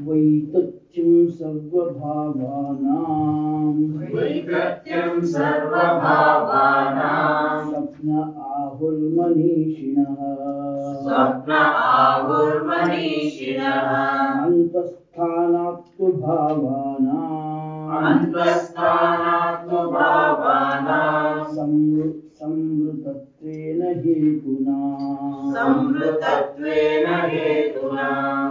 द्वैतत्यं सर्वभावानां वैकत्यं सर्वभावानां स्वप्न आहुर्मनीषिणः स्वप्न आहुर्मनीषिणः अन्तस्थानात्तु भावानाम् अन्तस्थानात्तु भावानां संवृ- संवृतत्वेन हेतुना ಸಂವೃತತ್ವೇನ ಹೇತುನಾ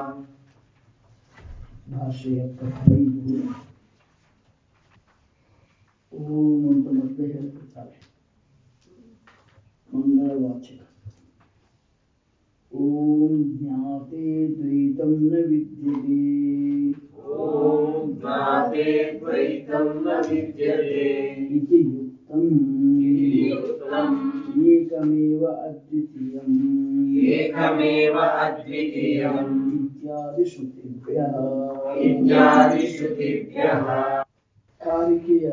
ಭಾಷೆ ಎಪ್ಪತ್ತೈದು ಓಂ ಅಂತ ಮತ್ತೆ ಹೇಳ್ತಿರ್ತಾರೆ ಮಂಗಳವಾಚಕ ಓಂ ಜ್ಞಾತೆ ದ್ವೈತಂ ನ ವಿದ್ಯತೆ ಓಂ ಜ್ಞಾತೆ ದ್ವೈತಂ ನ ವಿದ್ಯತೆ ಇತಿ ಯುಕ್ತಂ ಇತಿ ಯುಕ್ತಂ ಏಕಮೇವ ಅದ್ವಿತೀಯಂ ಏಕಮೇವ ಅದ್ವಿತೀಯಂ ಇತ್ಯಾದಿ ಶ್ರುತಿಭ್ಯಃ ಇತ್ಯಾದಿ ಶ್ರುತಿಭ್ಯಃ ಕಾರಿಕೆಯ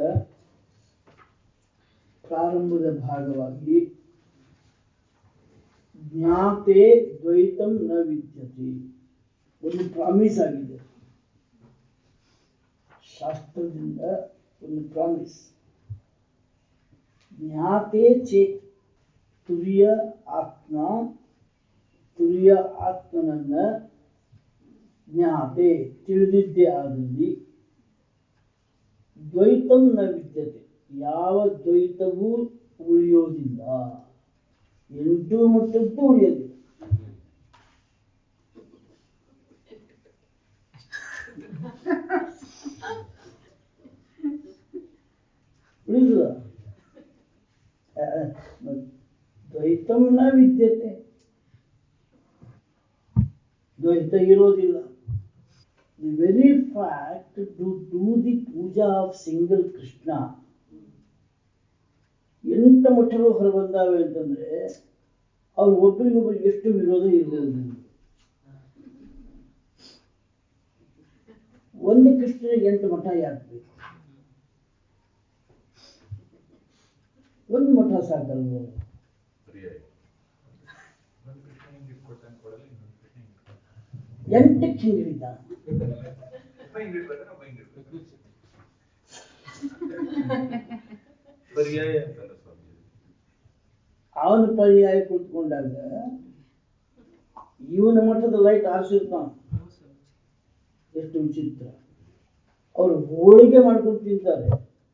ಪ್ರಾರಂಭದ ಭಾಗವಾಗಿ ಜ್ಞಾತೆ ದ್ವೈತಂ ನ ವಿದ್ಯತೆ ಒಂದು ಪ್ರಾಮಿಸ್ ಆಗಿದೆ ಶಾಸ್ತ್ರದಿಂದ ಒಂದು ಪ್ರಾಮಿಸ್ ಜ್ಞಾತೆ ಚೇತ್ ತುರಿಯ ಆತ್ಮ ತುರಿಯ ಆತ್ಮನನ್ನ ಜ್ಞಾತೆ ತಿಳಿದಿದ್ದೇ ಆದಲ್ಲಿ ದ್ವೈತಂ ನ ವಿದ್ಯತೆ ಯಾವ ದ್ವೈತವೂ ಉಳಿಯೋದಿಲ್ಲ ಎಂಟು ಮಟ್ಟದ್ದು ಉಳಿಯೋದಿಲ್ಲ ಉಳಿದ ದ್ವೈತಂ ನ ವಿದ್ಯತೆ ದ್ವೈತ ಇರೋದಿಲ್ಲ the very fact to do the puja of single Krishna ಎಂತ ಮಠಗಳು ಹೊರಬಂದಾವೆ ಅಂತಂದ್ರೆ ಅವ್ರು ಒಬ್ಬರಿಗೊಬ್ಬರು ಎಷ್ಟು ವಿರೋಧ ಇರಬಹುದು ಒಂದು ಕೃಷ್ಣನಿಗೆ ಎಂಟು ಮಠ ಯಾಕೆ ಬೇಕು ಒಂದು ಮಠ ಸಾಕಲ್ವ ಎಂಟಕ್ಕೆ ಹಿಂಗೆ ಹಿಡಿತಾನೆ ಪರ್ಯಾಯ ಅಂತಾರ ಸ್ವಾಮಿ ಅವನ ಪರ್ಯಾಯ ಕುಳಿತುಕೊಂಡಾಗ ಇವನ ಮಠದ ಲೈಟ್ ಆರಿಸಿರ್ತಾನ ಎಷ್ಟು ವಿಚಿತ್ರ ಅವರು ಹೋಳಿಗೆ ಮಾಡ್ಕೊಂಡು ತಿಂತಾರೆ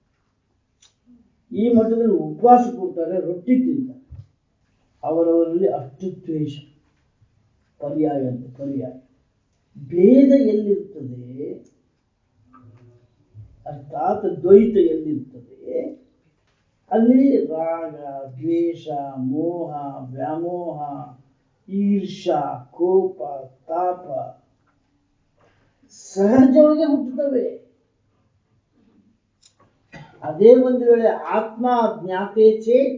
ಈ ಮಠದಲ್ಲಿ ಉಪವಾಸ ಕೊಡ್ತಾರೆ ರೊಟ್ಟಿ ತಿಂತಾರೆ ಅವರವರಲ್ಲಿ ಅಷ್ಟು ದ್ವೇಷ ಪರ್ಯಾಯ ಅಂತ ಪರ್ಯಾಯ ಭೇದ ಎಲ್ಲಿರ್ತದೆ ಅರ್ಥಾತ್ ದ್ವೈತ ಎಲ್ಲಿರ್ತದೆ ಅಲ್ಲಿ ರಾಗ ದ್ವೇಷ ಮೋಹ ವ್ಯಾಮೋಹ ಈರ್ಷ ಕೋಪ ತಾಪ ಸಹಜವಾಗಿ ಹುಟ್ಟುತ್ತವೆ ಅದೇ ಒಂದು ವೇಳೆ ಆತ್ಮ ಜ್ಞಾತೆ ಚೇತ್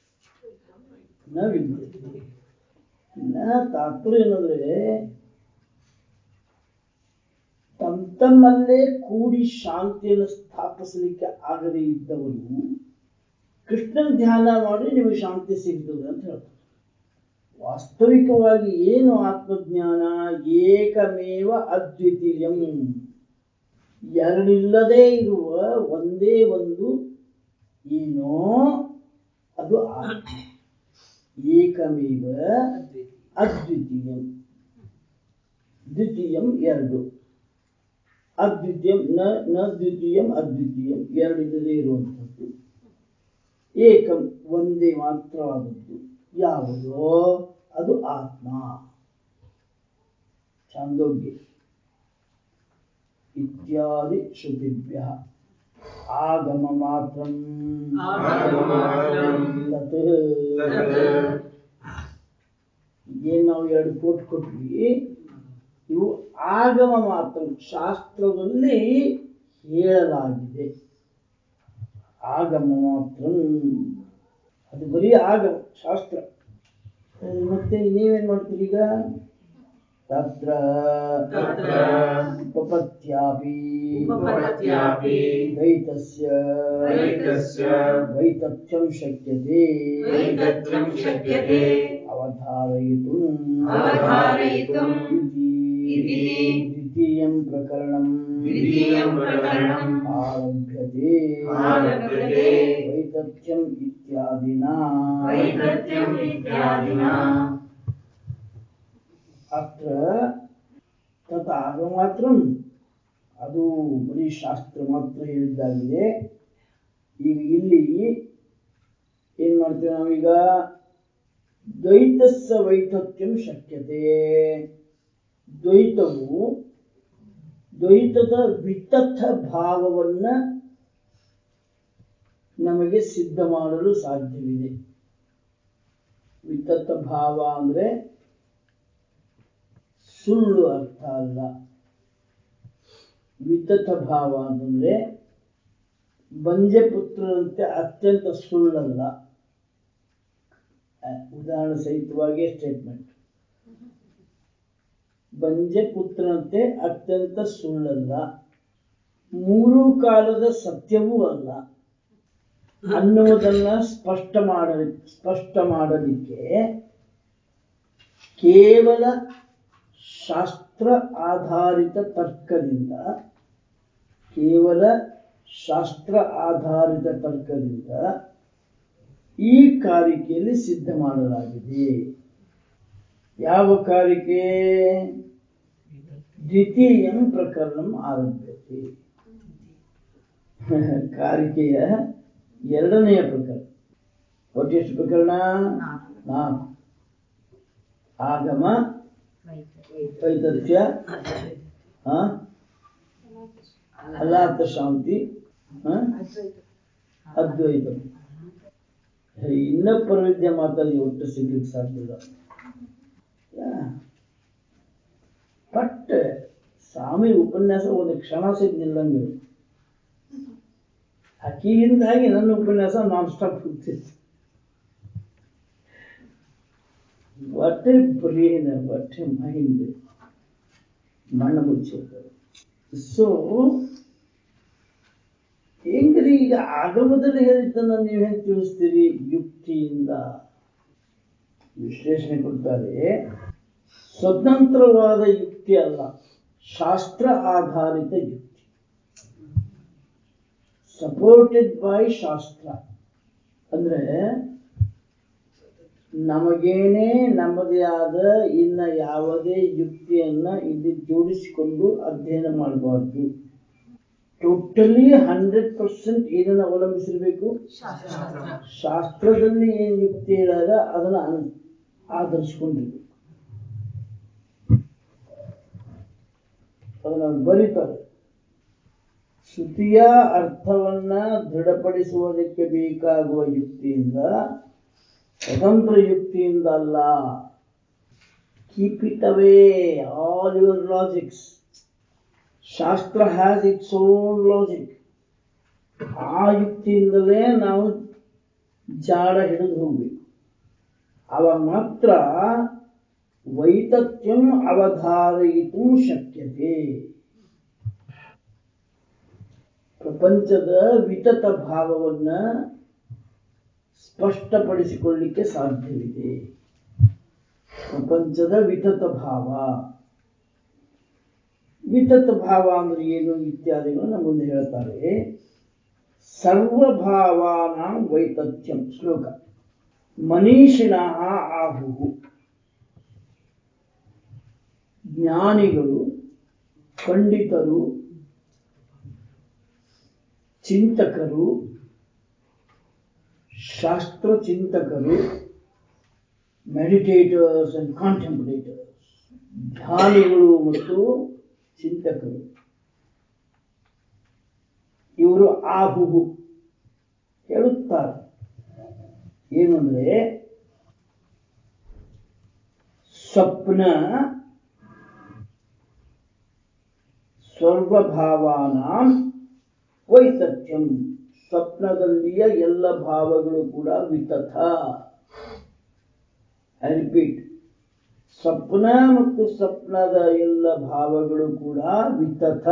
ನ ವಿದ್ಯತೆ ನ ತಾತ್ಪರ್ಯ ಏನಂದ್ರೆ ತಮ್ಮ ತಮ್ಮಲ್ಲೇ ಕೂಡಿ ಶಾಂತಿಯನ್ನು ಸ್ಥಾಪಿಸಲಿಕ್ಕೆ ಆಗದೇ ಇದ್ದವರು ಕೃಷ್ಣನ ಧ್ಯಾನ ಮಾಡಿ ನಿಮಗೆ ಶಾಂತಿ ಸಿಗ್ತದೆ ಅಂತ ಹೇಳ್ತಾರೆ ವಾಸ್ತವಿಕವಾಗಿ ಏನು ಆತ್ಮಜ್ಞಾನ ಏಕಮೇವ ಅದ್ವಿತೀಯಂ ಎರಡಿಲ್ಲದೆ ಇರುವ ಒಂದೇ ಒಂದು ಏನೋ ಅದು ಆತ್ಮ ಏಕಮೇವ ಅದ್ವಿತೀಯಂ ದ್ವಿತೀಯಂ ಎರಡು ಅದ್ವಿತೀಯಂ ನ ನ ದ್ವಿತೀಯಂ ಅದ್ವಿತೀಯಂ ಎರಡಿಲ್ಲದೆ ಇರುವಂಥದ್ದು ಏಕಂ ಒಂದೇ ಮಾತ್ರವಾದದ್ದು ಯಾವುದೋ ಅದು ಆತ್ಮ ಛಾಂದೋಗ್ಯ ಇತ್ಯಾದಿ ಶ್ರುತಿಭ್ಯ ಆಗಮ ಮಾತ್ರ ಆಗಮಮಾತ್ರಂ ತತ್ ತತ್ ಏನ್ ನಾವು ಎರಡು ಕೋಟ್ ಕೊಟ್ವಿ ಇವು ಆಗಮ ಮಾತ್ರ ಶಾಸ್ತ್ರದಲ್ಲಿ ಹೇಳಲಾಗಿದೆ ಆಗಮ ಮಾತ್ರ ಅದು ಬರೀ ಆಗಮ ಶಾಸ್ತ್ರ ಹ್ಮ್, ಮತ್ತೆ ನೀವೇನ್ ಮಾಡ್ತೀರಿ ಈಗ ತತ್ರ ತತ್ರ ಉಪಪತ್ಯಾಪಿ ಉಪಪತ್ಯಾಪಿ ದ್ವೈತಸ್ಯ ದ್ವೈತಸ್ಯ ವೈತಥ್ಯಂ ಶಕ್ಯತೆ ವೈತಥ್ಯಂ ಶಕ್ಯತೆ ಅವಧಾರಯಿತು ಅವಧಾರಯಿತುಂ इति द्वितीयं प्रकरणं द्वितीयं प्रकरणम् आरभ्यते आरभ्यते वैतथ्यम् इत्यादिना वैतथ्यम् इत्यादिना ಅತ್ರ ತತ್ ಆಗಮಾತ್ರಂ ಅದು ಬರೀ ಶಾಸ್ತ್ರ ಮಾತ್ರ ಹೇಳಿದ್ದಾಗಿದೆ ಈಗ ಇಲ್ಲಿ ಏನ್ ಮಾಡ್ತೇವೆ ನಾವೀಗ ದ್ವೈತಸ್ಸ ವೈತಥ್ಯಂ ಶಕ್ಯತೆ ದ್ವೈತವು ದ್ವೈತದ ವಿತಥ ಭಾವವನ್ನ ನಮಗೆ ಸಿದ್ಧ ಮಾಡಲು ಸಾಧ್ಯವಿದೆ ವಿತಥ ಭಾವ ಅಂದ್ರೆ ಸುಳ್ಳು ಅರ್ಥ ಅಲ್ಲ ವಿತಥ ಭಾವ ಅಂತಂದ್ರೆ ಬಂಜಪುತ್ರರಂತೆ ಅತ್ಯಂತ ಸುಳ್ಳಲ್ಲ ಅಹ್, ಉದಾಹರಣೆ ಸಹಿತವಾಗಿ ಸ್ಟೇಟ್ಮೆಂಟ್ ಬಂಜಪುತ್ರನಂತೆ ಅತ್ಯಂತ ಸುಳ್ಳಲ್ಲ ಮೂರು ಕಾಲದ ಸತ್ಯವೂ ಅಲ್ಲ ಅನ್ನುವುದನ್ನ ಸ್ಪಷ್ಟ ಮಾಡಲಿ ಸ್ಪಷ್ಟ ಮಾಡಲಿಕ್ಕೆ ಕೇವಲ ಶಾಸ್ತ್ರ ಆಧಾರಿತ ತರ್ಕದಿಂದ ಕೇವಲ ಶಾಸ್ತ್ರ ಆಧಾರಿತ ತರ್ಕದಿಂದ ಈ ಕಾರಿಕೆಯಲ್ಲಿ ಸಿದ್ಧ ಮಾಡಲಾಗಿದೆ ಯಾವ ಕಾರಿಕೆ ದ್ವಿತೀಯಂ ಪ್ರಕರಣಂ ಆರಭ್ಯತೆ ಕಾರಿಕೆಯ ಎರಡನೆಯ ಪ್ರಕರಣ ಒಟ್ಟು ಎಷ್ಟು ಪ್ರಕರಣ ನಾಲ್ಕು ಆಗಮ ವೈತಥ್ಯ ಹ? ಅಲಾತ ಶಾಂತಿ ಹ? ಅದ್ವೈತ ಇನ್ನೊಬ್ಬರ ವಿದ್ಯೆ ಮಾತಾಡಿ ಒಟ್ಟು ಸಿಗ್ಲಿಕ್ಕೆ ಸಾಧ್ಯ ಇಲ್ಲ ಬಟ್ ಸ್ವಾಮಿ ಉಪನ್ಯಾಸ ಒಂದು ಕ್ಷಣ ಸಿಗ್ ನಿಲ್ಲಂಗಿಲ್ಲ ಆಕಿಯಿಂದಾಗಿ ನನ್ನ ಉಪನ್ಯಾಸ ನಾನ್ ಸ್ಟಾಪ್ ಹೋಗ್ತಿತ್ತು ಹೊಟ್ಟೆ ಬ್ರೇನ್ ಹೊಟ್ಟೆ ಮೈಂಡ್ ಮಣ್ಣು ಮುಚ್ಚಿರ್ತದೆ ಸೊ ಹೆಂಗ್ರಿ ಈಗ ಆಗಮದಲ್ಲಿ ಹೇಳಿದ್ದನ್ನ ನೀವು ಹೆಂಗ್ ತಿಳಿಸ್ತೀರಿ ಯುಕ್ತಿಯಿಂದ ವಿಶ್ಲೇಷಣೆ ಕೊಡ್ತಾರೆ ಸ್ವತಂತ್ರವಾದ ಯುಕ್ತಿ ಅಲ್ಲ ಶಾಸ್ತ್ರ ಆಧಾರಿತ ಯುಕ್ತಿ ಸಪೋರ್ಟೆಡ್ ಬೈ ಶಾಸ್ತ್ರ ಅಂದ್ರೆ ನಮಗೇನೆ ನಮ್ಮದೇ ಆದ ಇನ್ನ ಯಾವುದೇ ಯುಕ್ತಿಯನ್ನ ಇಲ್ಲಿ ಜೋಡಿಸಿಕೊಂಡು ಅಧ್ಯಯನ ಮಾಡಬಾರ್ದು ಟೋಟಲಿ ಹಂಡ್ರೆಡ್ ಪರ್ಸೆಂಟ್ ಏನನ್ನ ಅವಲಂಬಿಸಿರ್ಬೇಕು ಶಾಸ್ತ್ರದಲ್ಲಿ ಏನ್ ಯುಕ್ತಿ ಹೇಳಾರ ಅದನ್ನ ಅನ್- ಆಧರಿಸ್ಕೊಂಡಿರ್ಬೇಕು ಅದನ್ನ ಅವ್ರು ಬರೀತಾರೆ ಶ್ರುತಿಯ ಅರ್ಥವನ್ನ ದೃಢಪಡಿಸುವುದಕ್ಕೆ ಬೇಕಾಗುವ ಯುಕ್ತಿಯಿಂದ ಸ್ವತಂತ್ರ ಯುಕ್ತಿಯಿಂದ ಅಲ್ಲ keep it away all your logics ಶಾಸ್ತ್ರ ಹ್ಯಾಸ್ ಇಟ್ಸ್ ಓನ್ ಲಾಜಿಕ್ ಆ ಯುಕ್ತಿಯಿಂದಲೇ ನಾವು ಜಾಡ ಹಿಡಿದು ಹೋಗ್ಬೇಕು ಅವಾಗ ಮಾತ್ರ ವೈತಥ್ಯಂ ಅವಧಾರಯಿತು ಶಕ್ಯತೆ ಪ್ರಪಂಚದ ವಿತತ ಭಾವವನ್ನ ಸ್ಪಷ್ಟಪಡಿಸಿಕೊಳ್ಳಿಕ್ಕೆ ಸಾಧ್ಯವಿದೆ ಪ್ರಪಂಚದ ವಿತತ ಭಾವ ವಿತತ ಭಾವ ಅಂದ್ರೆ ಏನು ಇತ್ಯಾದಿಗಳನ್ನ ಮುಂದೆ ಹೇಳ್ತಾರೆ ಸರ್ವಭಾವಾನ ವೈತಥ್ಯಂ ಶ್ಲೋಕ ಮನೀಷಿಣ ಆಹು ಜ್ಞಾನಿಗಳು ಪಂಡಿತರು ಚಿಂತಕರು ಶಾಸ್ತ್ರ ಚಿಂತಕರು ಮೆಡಿಟೇಟರ್ಸ್ ಅಂಡ್ ಕಾಂಟೆಂಪ್ಲೇಟರ್ಸ್ ಧ್ಯಾನಿಗಳು ಮತ್ತು ಚಿಂತಕರು ಇವರು ಆಹುಹು ಹೇಳುತ್ತಾರೆ ಏನು ಅಂದ್ರೆ ಸ್ವಪ್ನ ಸರ್ವಭಾವಾನ ವೈತಥ್ಯಂ ಸ್ವಪ್ನದಲ್ಲಿಯ ಎಲ್ಲ ಭಾವಗಳು ಕೂಡ ವಿತಥ ಐ ರಿಪೀಟ್ ಸ್ವಪ್ನ ಮತ್ತು ಸ್ವಪ್ನದ ಎಲ್ಲ ಭಾವಗಳು ಕೂಡ ವಿತಥ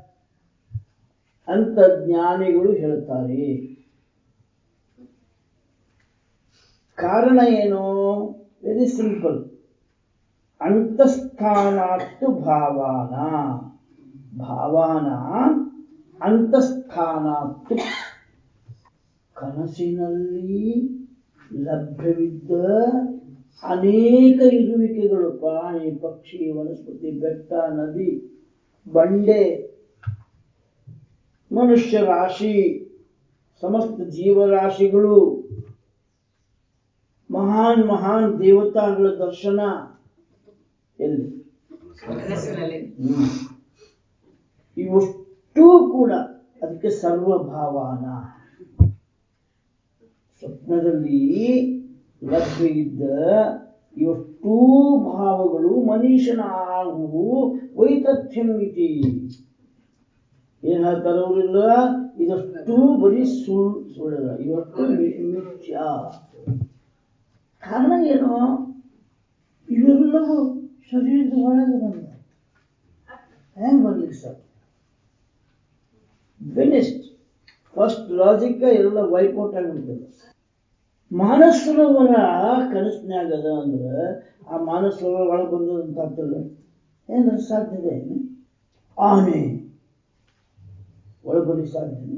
ಅಂತ ಜ್ಞಾನಿಗಳು ಹೇಳ್ತಾರೆ ಕಾರಣ ಏನು ವೆರಿ ಸಿಂಪಲ್ ಅಂತಸ್ಥಾನಾತ್ತು ಭಾವಾನ ಭಾವಾನ ಅಂತಸ್ಥಾನಾತ್ತು ಕನಸಿನಲ್ಲಿ ಲಭ್ಯವಿದ್ದ ಅನೇಕ ಇರುವಿಕೆಗಳು ಪ್ರಾಣಿ ಪಕ್ಷಿ ವನಸ್ಪತಿ ಬೆಟ್ಟ ನದಿ ಬಂಡೆ ಮನುಷ್ಯ ರಾಶಿ ಸಮಸ್ತ ಜೀವರಾಶಿಗಳು ಮಹಾನ್ ಮಹಾನ್ ದೇವತಾಗಳ ದರ್ಶನ ಎಲ್ಲಿ ಕನಸಿನಲ್ಲಿ ಹ್ಮ್. ಇವಷ್ಟೂ ಕೂಡ ಅದಕ್ಕೆ ಸರ್ವಭಾವಾನ ಸ್ವಪ್ನದಲ್ಲಿ ಲಭ್ಯ ಇದ್ದ ಇವಷ್ಟೂ ಭಾವಗಳು ಮನುಷ್ಯನ ಆಗುವು ವೈತಥ್ಯಂ ಇತಿ ಏನ್ ಹೇಳ್ತಾರೆ ಅವರೆಲ್ಲ ಇದಷ್ಟು ಬರೀ ಸುಳ್ಳು ಸುಳ್ಳಲ್ಲ ಇವತ್ತು ಮಿ- ಮಿಥ್ಯ ಕಾರಣ ಏನು ಇವೆಲ್ಲವೂ ಶರೀರದ ಒಳಗೆ ಬಂದ ಹೆಂಗ್ ಬರ್ಲಿಕ್ಕೆ ಸರ್ ಫಿನಿಶ್ಡ್ ಫಸ್ಟ್ ಲಾಜಿಕ್ ಎಲ್ಲ ವೈಪೌಟ್ ಆಗಿಬಿಡ್ತದೆ ಮಾನಸರೋವರ ಕನಸಿನಾಗ ಅದ ಅಂದ್ರೆ ಆ ಮಾನಸರೋವರ ಒಳಗೆ ಬಂದದಂತ ಆಗ್ತದೆ ಏನ್ರ ಸಾಧ್ಯತೆ ಏನು? ಆನೆ ಒಳಗೆ ಬರ್ಲಿಕ್ಕೆ ಸಾಧ್ಯ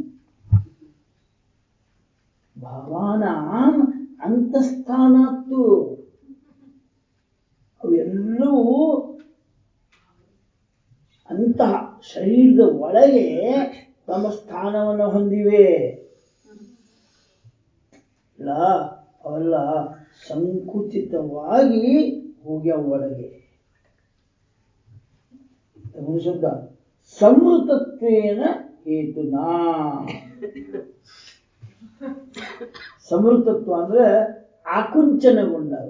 ಭವಾನ ಅಂತಸ್ಥಾನತ್ತು ಅವೆಲ್ಲವೂ ಅಂತಹ ಶರೀರದ ಒಳಗೆ ತಮ್ಮ ಸ್ಥಾನವನ್ನು ಹೊಂದಿವೆ ಇಲ್ಲ ಅವೆಲ್ಲ ಸಂಕುಚಿತವಾಗಿ ಹೋಗ್ಯ ಒಳಗೆ ಒಂದು ಶಬ್ದ ಸಮೃತತ್ವೇನ ಹೇತುನಾ ಸಮೃತತ್ವ ಅಂದ್ರೆ ಆಕುಂಚನಗೊಂಡಾಗ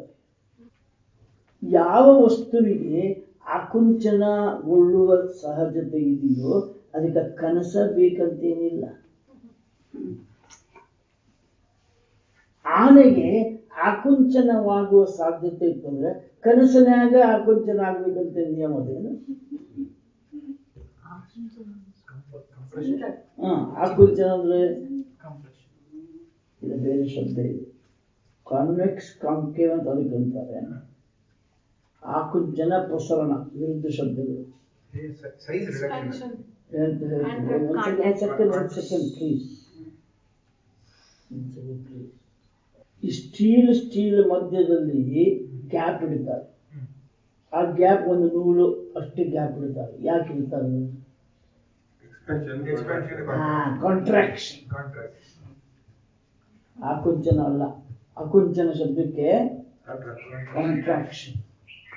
ಯಾವ ವಸ್ತುವಿಗೆ ಆಕುಂಚನಗೊಳ್ಳುವ ಸಹಜತೆ ಇದೆಯೋ ಅದಕ್ಕೆ ಕನಸ ಬೇಕಂತೇನಿಲ್ಲ ಆನೆಗೆ ಆಕುಂಚನವಾಗುವ ಸಾಧ್ಯತೆ ಇತ್ತಂದ್ರೆ ಕನಸಿನಾಗ ಆಕುಂಚನ ಆಗ್ಬೇಕಂತ ನಿಯಮ ಅದೇನು ಹ ಆಕುಂಚನ ಅಂದ್ರೆ ಇದು ಬೇರೆ ಶಬ್ದ ಇದೆ ಕಾನ್ವೆಕ್ಸ್ ಕಾಂಕೇವ್ ಅಂತ ಅದಕ್ಕೆ ಅಂತಾರೆ ಆಕುಂಚನ ಪ್ರಸರಣ ವಿರುದ್ಧ ಶಬ್ದಗಳು ಸೈಜ್ ರಿಡಕ್ಷನ್ ಹೇಳ್ತೀನಿ ಹೇಳ್ತೀನಿ ಒಂದು ಸೆಕೆಂಡ್ ಒಂದು ಸೆಕೆಂಡ್ ಪ್ಲೀಸ್ ಪ್ಲೀಸ್ ಈ ಸ್ಟೀಲ್ ಸ್ಟೀಲ್ ಮಧ್ಯದಲ್ಲಿ ಗ್ಯಾಪ್ ಇಡ್ತಾರೆ ಆ ಗ್ಯಾಪ್ ಒಂದು ನೂಲು ಅಷ್ಟು ಗ್ಯಾಪ್ ಇಡ್ತಾರೆ ಯಾಕೆ ಇಡ್ತಾರೆ ಎಕ್ಸ್ಪೆನ್ಷನ್ ಕಾಂಟ್ರಾಕ್ಷನ್ ಕಾಂಟ್ರಾಕ್ಟ್ ಆಕುಂಚನ ಅಲ್ಲ ಅಕುಂಚನ ಶಬ್ದಕ್ಕೆ ಕಾಂಟ್ರಾಕ್ಷನ್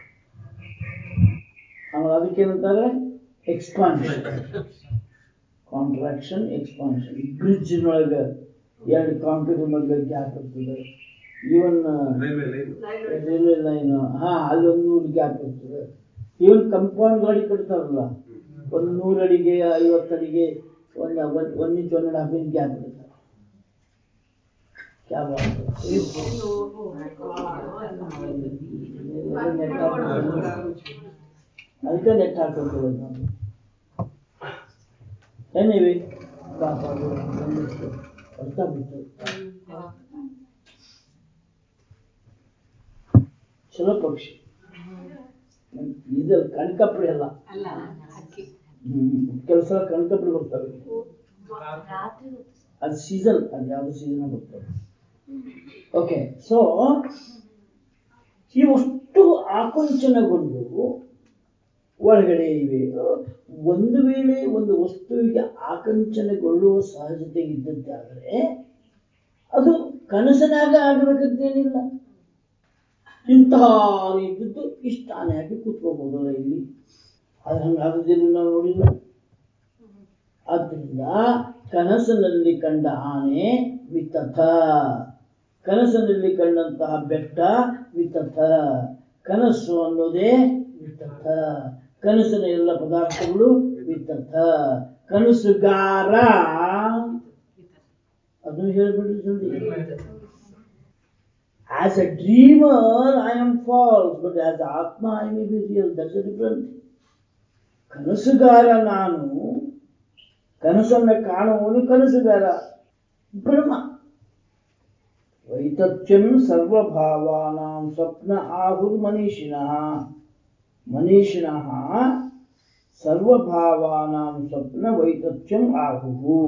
ಆಮೇಲೆ ಅದಕ್ಕೇನಂತಾರೆ ಎಕ್ಸ್ಪಾನ್ಷನ್ ಕಾಂಟ್ರಾಕ್ಷನ್ ಎಕ್ಸ್ಪಾನ್ಷನ್ ಬ್ರಿಡ್ಜ್ನೊಳಗೆ ಎರಡು ಕಾಂಕ್ರೀಟ್ ಮಧ್ಯೆ ಗ್ಯಾಪ್ ಇರ್ತದೆ even railway line railway line ಹಾ ಅಲ್ಲಿ ಒಂದು ನೂರು ಗ್ಯಾಪ್ ಇರ್ತದೆ ಇವನ್ ಕಂಪೌಂಡ್ ಗಾಡಿ ಕಟ್ತಾರಲ್ಲ ಒಂದು ನೂರು ಅಡಿಗೆ ಐವತ್ತು ಅಡಿಗೆ ಒಂದು ಒಂದ್ ಒಂದ್ inch one and half inch gap ಇಡ್ತಾರೆ ಕ್ಯಾ ಬಾತ್ ಹೈ. ಅದಕ್ಕೆ ನೆಟ್ ಹಾಕೋದು ನಾವು ಏನಿವೆ ಪಾಪ ಅದು ಒಂದಿಷ್ಟು ಅರ್ಥ ಬಿಟ್ಟು ಚಲೋ ಪಕ್ಷಿ ಇದು ಕಣ್ಕಪ್ಪಡಿ ಅಲ್ಲ ಅಲ್ಲ ಹಕ್ಕಿ ಹ್ಮ್ ಕೆಲಸ ಕಣ್ಕಪ್ಪಡಿ ಬರ್ತವೆ ಅದು ಸೀಸನ್ ಅದು ಯಾವ್ದು ಸೀಸನ್ ಬರ್ತದೆ ಓಕೆ ಸೊ ಇವಷ್ಟು ಆಕುಂಚನಗೊಂಡು ಒಳಗಡೆ ಇವೆ ಒಂದು ವೇಳೆ ಒಂದು ವಸ್ತುವಿಗೆ ಆಕಂಚನಗೊಳ್ಳುವ ಸಹಜತೆ ಇದ್ದದ್ದಾದರೆ ಅದು ಕನಸಿನಾಗ ಆಗಬೇಕಂತೇನಿಲ್ಲ ಇಂತಹ ಇದ್ದದ್ದು ಇಷ್ಟ ಆನೆ ಹಾಕಿ ಕೂತ್ಕೋಬಹುದಲ್ಲ ಇಲ್ಲಿ ಅದು ಹಂಗಾಗುದಿಲ್ಲ ನಾವು ನೋಡಿಲ್ಲ ಆದ್ದರಿಂದ ಕನಸಿನಲ್ಲಿ ಕಂಡ ಆನೆ ವಿತಥ ಕನಸಿನಲ್ಲಿ ಕಂಡಂತಹ ಬೆಟ್ಟ ವಿತಥ ಕನಸು ಅನ್ನೋದೇ ವಿತಥ ಕನಸಿನ ಎಲ್ಲ ಪದಾರ್ಥಗಳು ವಿತಥ ಕನಸುಗಾರ ಅದನ್ನು ಹೇಳ್ಬಿಡ್ರಿ ಜಲ್ದಿ As a dreamer, I am false, but as Atma, I may be real. That's a different thing. ಕನಸುಗಾರ ನಾನು ಕನಸನ್ನ ಕಾಣುವವನು ಕನಸುಗಾರ ಬ್ರಹ್ಮ ವೈತಥ್ಯಂ ಸರ್ವಭಾವಾನಾಂ ಸ್ವಪ್ನ ಆಹುರ್ ಮನೀಷಿನಃ ಮನೀಷಿಣಃ ಸರ್ವಭಾವಾನಾಂ ಸ್ವಪ್ನ ವೈತಥ್ಯಂ ಆಹುಹು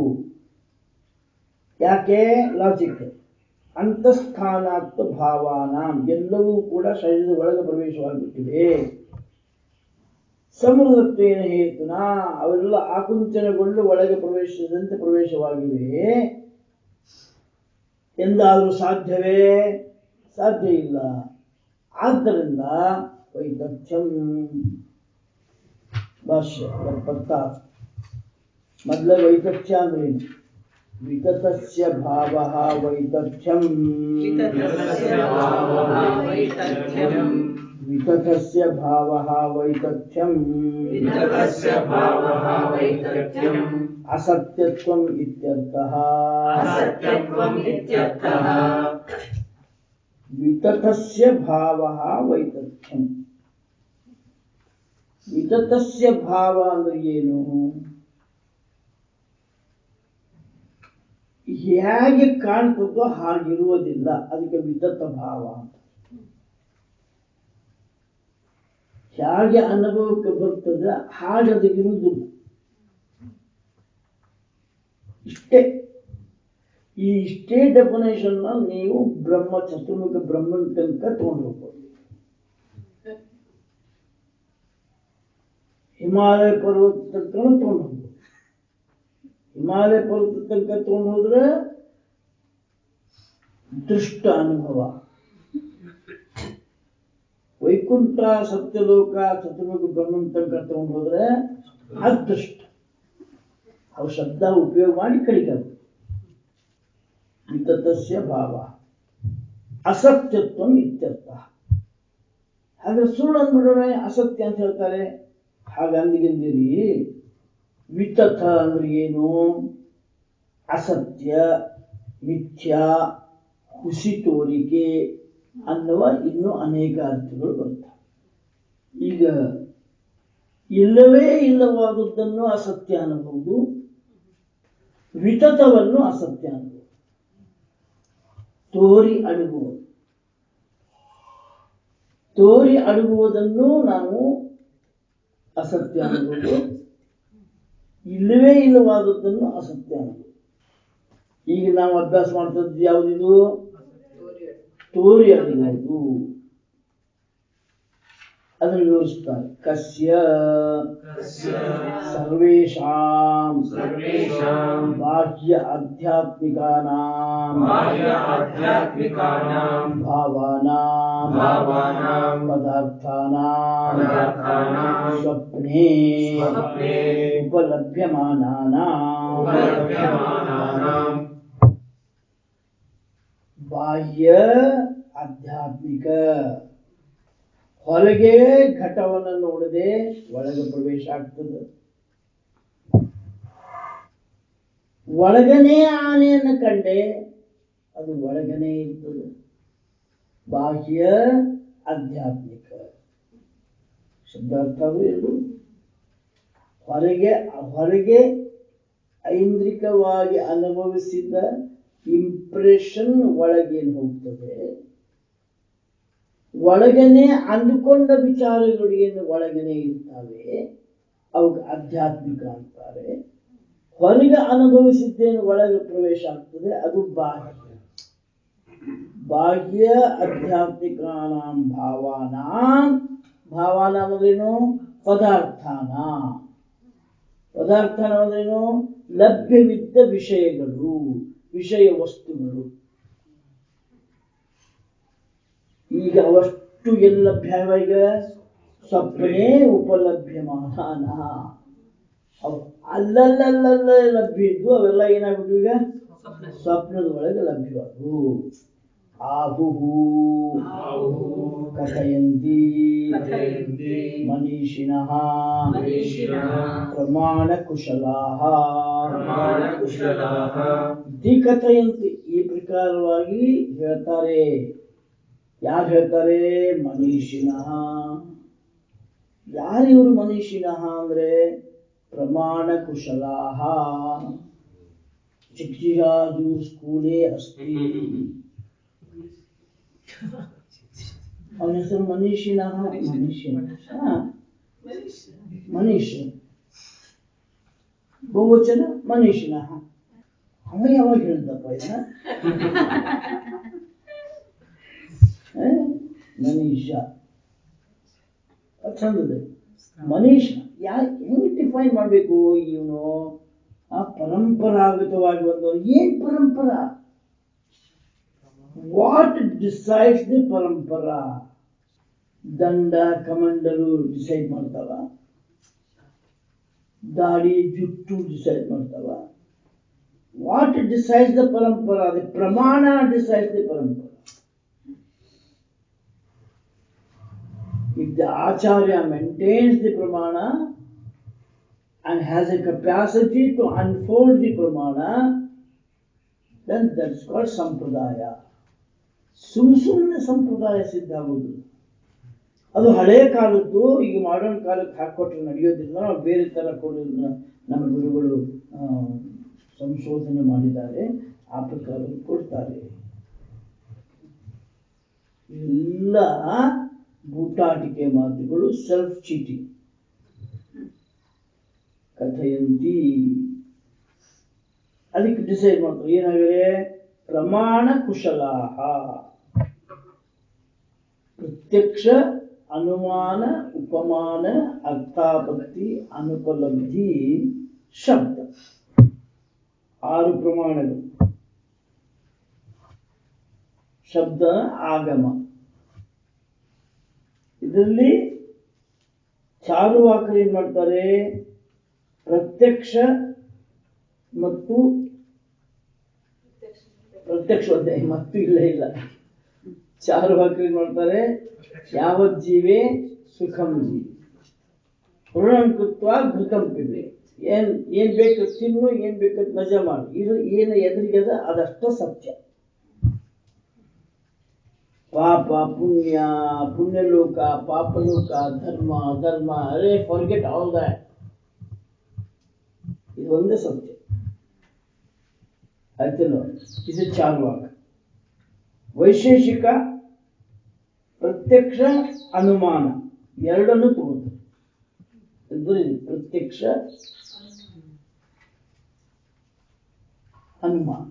ಯಾಕೆ ಲಾಜಿಕ್ ಅಂತಸ್ಥಾನಾತ್ಮ ಭಾವಾನಾಂ ಎಲ್ಲವೂ ಕೂಡ ಶರೀರದ ಒಳಗೆ ಪ್ರವೇಶವಾಗಿಬಿಟ್ಟಿವೆ ಸಮೃದ್ಧತ್ವೇನ ಹೇತುನ ಅವೆಲ್ಲ ಆಕುಂಚನಗೊಂಡು ಒಳಗೆ ಪ್ರವೇಶಿಸಿದಂತೆ ಪ್ರವೇಶವಾಗಿವೆ ಎಂದಾದರೂ ಸಾಧ್ಯವೇ ಸಾಧ್ಯ ಇಲ್ಲ ಆದ್ದರಿಂದ ವೈತಥ್ಯಂ ಭಾಷ್ಯ ಎಪ್ಪತ್ತಾರು ಮೊದಲ ವೈತಥ್ಯ ಅಂದ್ರೆ ಏನು ವಿತತಸ್ಯ ಭಾವ ವೈತಥ್ಯಂ ವಿತತಸ್ಯ ಭಾವಃ ವೈತಥ್ಯಂ ವಿತತಸ್ಯ ಭಾವ ವೈತಥ್ಯಂ ವಿತತಸ್ಯ ಭಾವಃ ವೈತಥ್ಯಂ ಅಸತ್ಯತ್ವಂ ಇತ್ಯರ್ಥಃ ಅಸತ್ಯತ್ವಂ ಇತ್ಯರ್ಥಃ ವಿತತಸ್ಯ ಭಾವ ವೈತಥ್ಯಂ ವಿತತಸ್ಯ ಭಾವ ಅಂದ್ರೆ ಏನು ಹೇಗೆ ಕಾಣ್ತದೋ ಹಾಗಿರುವುದಿಲ್ಲ ಅದಕ್ಕೆ ವಿತತ ಭಾವ ಅಂತ ಹೇಗೆ ಅನುಭವಕ್ಕೆ ಬರ್ತದೆ ಹಾಗೆ ಅದು ಇರುವುದಿಲ್ಲ ಇಷ್ಟೇ ಈ ಇಷ್ಟೇ ಡೆಫಿನೇಷನ್ ನೀವು ಬ್ರಹ್ಮ ಚತುರ್ಮುಖ ಬ್ರಹ್ಮನ ತನಕ ತಗೊಂಡು ಹೋಗ್ಬೋದು ಹಿಮಾಲಯ ಪರ್ವತ ತನಕ ತಗೊಂಡು ಹೋಗ್ಬೋದು ಹಿಮಾಲಯ ಪರ್ವತ ತನಕ ತಗೊಂಡು ಹೋದ್ರೆ ದೃಷ್ಟ ಅನುಭವ ವೈಕುಂಠ ಸತ್ಯಲೋಕ ಚತುರ್ಮುಖ ಬ್ರಹ್ಮನ ತನಕ ತಗೊಂಡು ಹೋದ್ರೆ ಅದೃಷ್ಟ ಅವು ಶಬ್ದ ಉಪಯೋಗ ಮಾಡಿ ಕಡಿಕಬೇಕು ವಿತತಸ್ಯ ಭಾವ ಅಸತ್ಯತ್ವ ಇತ್ಯರ್ಥ ಹಾಗೆ ಸುಳ್ಳು ಅಂದ್ಬಿಡೋಣ ಅಸತ್ಯ ಅಂತ ಹೇಳ್ತಾರೆ ಹಾಗಂದಿಗಿಂದಿರಿ ವಿತಥ ಅಂದ್ರೆ ಏನು ಅಸತ್ಯ ಮಿಥ್ಯಾ ಹುಸಿ ತೋರಿಕೆ ಅನ್ನುವ ಇನ್ನೂ ಅನೇಕ ಅರ್ಥಗಳು ಬರ್ತವೆ ಈಗ ಇಲ್ಲವೇ ಇಲ್ಲವಾದದ್ದನ್ನು ಅಸತ್ಯ ಅನ್ನಬಹುದು ವಿತತವನ್ನು ಅಸತ್ಯ ಅನ್ನಬಹುದು ತೋರಿ ಅಡಗುವುದು ತೋರಿ ಅಡಗುವುದನ್ನು ನಾವು ಅಸತ್ಯ ಅನ್ನಬಹುದು ಇಲ್ಲವೇ ಇಲ್ಲವಾದದ್ದನ್ನು ಅಸತ್ಯ ಅನ್ನಬಹುದು ಈಗ ನಾವು ಅಭ್ಯಾಸ ಮಾಡ್ತದ್ದು ಯಾವುದಿದು ತೋರಿ ಅಡಗುವುದು ಅದನ್ನು ವಿವರಿಸ್ತಾರೆ ಕಸ್ಯ ಕಸ್ಯ ಸರ್ವೇಷಾಂ ಸರ್ವೇಷಾಂ ಬಾಹ್ಯ ಆಧ್ಯಾತ್ಮಿಕಾನಾಂ ಬಾಹ್ಯ ಆಧ್ಯಾತ್ಮಿಕಾನಾಂ ಭಾವಾನಾಂ ಭಾವಾನಾಂ ಪದಾರ್ಥಾನಾಂ ಪದಾರ್ಥಾನಾಂ ಸ್ವಪ್ನೆ ಸ್ವಪ್ನೆ ಉಪಲಭ್ಯಮಾನಾನಾಂ ಉಪಲಭ್ಯಮಾನಾನಾಂ ಬಾಹ್ಯ ಆಧ್ಯಾತ್ಮಿಕ ಹೊರಗೆ ಘಟವನ್ನು ನೋಡದೆ ಒಳಗೆ ಪ್ರವೇಶ ಆಗ್ತದೆ ಒಳಗನೆ ಆನೆಯನ್ನು ಕಂಡೆ ಅದು ಒಳಗನೆ ಇರ್ತದೆ ಬಾಹ್ಯ ಆಧ್ಯಾತ್ಮಿಕ ಶಬ್ದಾರ್ಥ ಅದು ಎರಡು ಹೊರಗೆ ಹೊರಗೆ ಐಂದ್ರಿಕವಾಗಿ ಅನುಭವಿಸಿದ ಇಂಪ್ರೆಷನ್ ಒಳಗೇನು ಹೋಗ್ತದೆ ಒಳಗನೆ ಅಂದುಕೊಂಡ ವಿಚಾರಗಳು ಏನು ಒಳಗನೆ ಇರ್ತವೆ ಅವಕ್ಕೆ ಆಧ್ಯಾತ್ಮಿಕ ಅಂತಾರೆ ಹೊರಗೆ ಅನುಭವಿಸಿದ್ದೇನು ಒಳಗೆ ಪ್ರವೇಶ ಆಗ್ತದೆ ಅದು ಬಾಹ್ಯ ಬಾಹ್ಯ ಆಧ್ಯಾತ್ಮಿಕಾನಾಂ ಭಾವಾನಾಂ ಭಾವಾನಾಂ ಅಂದ್ರೇನು ಪದಾರ್ಥಾನ ಪದಾರ್ಥಾನ ಅಂದ್ರೇನು ಲಭ್ಯವಿದ್ದ ವಿಷಯಗಳು ವಿಷಯ ವಸ್ತುಗಳು ಈಗ ಅವಷ್ಟು ಎಲ್ಲಿ ಲಭ್ಯವ ಈಗ ಸ್ವಪ್ನೇ ಉಪಲಭ್ಯಮಾನ ಅವು ಅಲ್ಲಲ್ಲಲ್ಲ ಲಭ್ಯ ಇದ್ದು ಅವೆಲ್ಲ ಏನಾಗ್ಬಿಟ್ಟು ಈಗ ಸ್ವಪ್ನದ ಒಳಗೆ ಲಭ್ಯವಾದವು ಆಹುಹು ಕಥಯಂತಿ ಕಥಯಂತಿ ಮನೀಷಿಣಃ ಮನೀಷಿಣಃ ಪ್ರಮಾಣ ಕುಶಲಾಹ ಪ್ರಮಾಣಕುಶಲಾಃ ಇತಿ ಕಥಯಂತಿ ಈ ಪ್ರಕಾರವಾಗಿ ಹೇಳ್ತಾರೆ ಯಾರು ಹೇಳ್ತಾರೆ ಮನೀಷಿಣಃ ಯಾರು ಇವರು ಮನೀಷಿಣಃ ಅಂದ್ರೆ ಪ್ರಮಾಣ ಕುಶಲಾಹ ಶಿಕ್ಷಿಷಾಜು ಸ್ಕೂಲೇ ಅಸ್ತಿ ಅವನ ಹೆಸರು ಮನೀಷಿಣಃ ಮನೀಷಿಣ ಮನೀಷ್ ಬಹುವಚನ ಮನೀಷಿನ ಅವ ಯಾವಾಗ ಹೇಳಿದ್ದಪ್ಪ ಇದನ್ನ ಏ? ಮನೀಷ ಅದ್ ಚಂದದೆ ಮನೀಷ ಯಾ ಹೆಂಗ್ ಡಿಫೈನ್ ಮಾಡ್ಬೇಕು ಇವನು ಆ ಪರಂಪರಾಗತವಾಗಿ ಬಂದವರು ಏನ್ ಪರಂಪರಾ ವಾಟ್ ಡಿಸೈಡ್ಸ್ ದಿ ಪರಂಪರಾ ದಂಡ ಕಮಂಡಲು ಡಿಸೈಡ್ ಮಾಡ್ತಾವ ದಾಡಿ ಜುಟ್ಟು ಡಿಸೈಡ್ ಮಾಡ್ತಾವ ವಾಟ್ ಡಿಸೈಡ್ಸ್ ದ ಪರಂಪರಾ ದಿ ಪ್ರಮಾಣ ಡಿಸೈಡ್ಸ್ ದಿ ಪರಂಪರಾ if the acharya maintains the pramana and has a capacity to unfold the pramana, then that's called sampradaya. ಸುಮ್ ಸುಮ್ಮನೆ ಸಂಪ್ರದಾಯ ಸಿದ್ಧ ಆಗುವುದು ಅದು ಹಳೆ ಕಾಲದ್ದು ಈಗ ಮಾಡರ್ನ್ ಕಾಲಕ್ಕೆ ಹಾಕೊಟ್ರೆ ನಡೆಯೋದಿಲ್ಲ ನಾವು ಬೇರೆ ತರ ಕೊಡೋದನ್ನ ನಮ್ಮ ಗುರುಗಳು ಆ, ಸಂಶೋಧನೆ ಮಾಡಿದ್ದಾರೆ ಆ ಪ್ರಕಾರ ಕೊಡ್ತಾರೆ ಎಲ್ಲ ಬೂಟಾಟಿಕೆ ಮಾತುಗಳು ಸೆಲ್ಫ್ ಚೀಟಿಂಗ್ ಕಥೆಯಂತಿ ಅದಕ್ಕೆ ಡಿಸೈಡ್ ಮಾಡ್ತಾರೆ ಏನಾಗಿದೆ ಪ್ರಮಾಣ ಕುಶಲಾಹ ಪ್ರತ್ಯಕ್ಷ ಅನುಮಾನ ಉಪಮಾನ ಅರ್ಥಾಪತ್ತಿ ಅನುಪಲಬ್ಧಿ ಶಬ್ದ ಆರು ಪ್ರಮಾಣಗಳು ಶಬ್ದ ಆಗಮ ಇದರಲ್ಲಿ ಚಾರುವಾಕರು ಏನ್ ಮಾಡ್ತಾರೆ ಪ್ರತ್ಯಕ್ಷ ಮತ್ತು ಪ್ರತ್ಯಕ್ಷ ಒಂದೇ ಮತ್ತು ಇಲ್ಲ ಇಲ್ಲ ಚಾರುವಾಕರು ಏನ್ ಮಾಡ್ತಾರೆ ಯಾವತ್ ಜೀವೇ ಸುಖಂ ಜೀವಿ ಋಣಂ ಕೃತ್ವ ಘೃತಂ ಪಿಬೆ ಏನ್ ಏನ್ ಬೇಕು ತಿನ್ನು ಏನ್ ಬೇಕು ಮಜಾ ಮಾಡು ಇದು ಏನು ಎದುರಿಗದ ಅದಷ್ಟ ಸತ್ಯ ಪಾಪ ಪುಣ್ಯ ಪುಣ್ಯಲೋಕ ಪಾಪಲೋಕ ಧರ್ಮ ಧರ್ಮ ಅರೇ ಫಾರ್ಗೆಟ್ ಆಲ್ ದಟ್ ಇದು ಒಂದೇ ಸತ್ಯ ಆಯ್ತಲ್ಲ ಇದು ಚಾರ್ವಾಕ ವೈಶೇಷಿಕ ಪ್ರತ್ಯಕ್ಷ ಅನುಮಾನ ಎರಡನ್ನು ತಗೋತಾರೆ ಇದು ಪ್ರತ್ಯಕ್ಷ ಅನುಮಾನ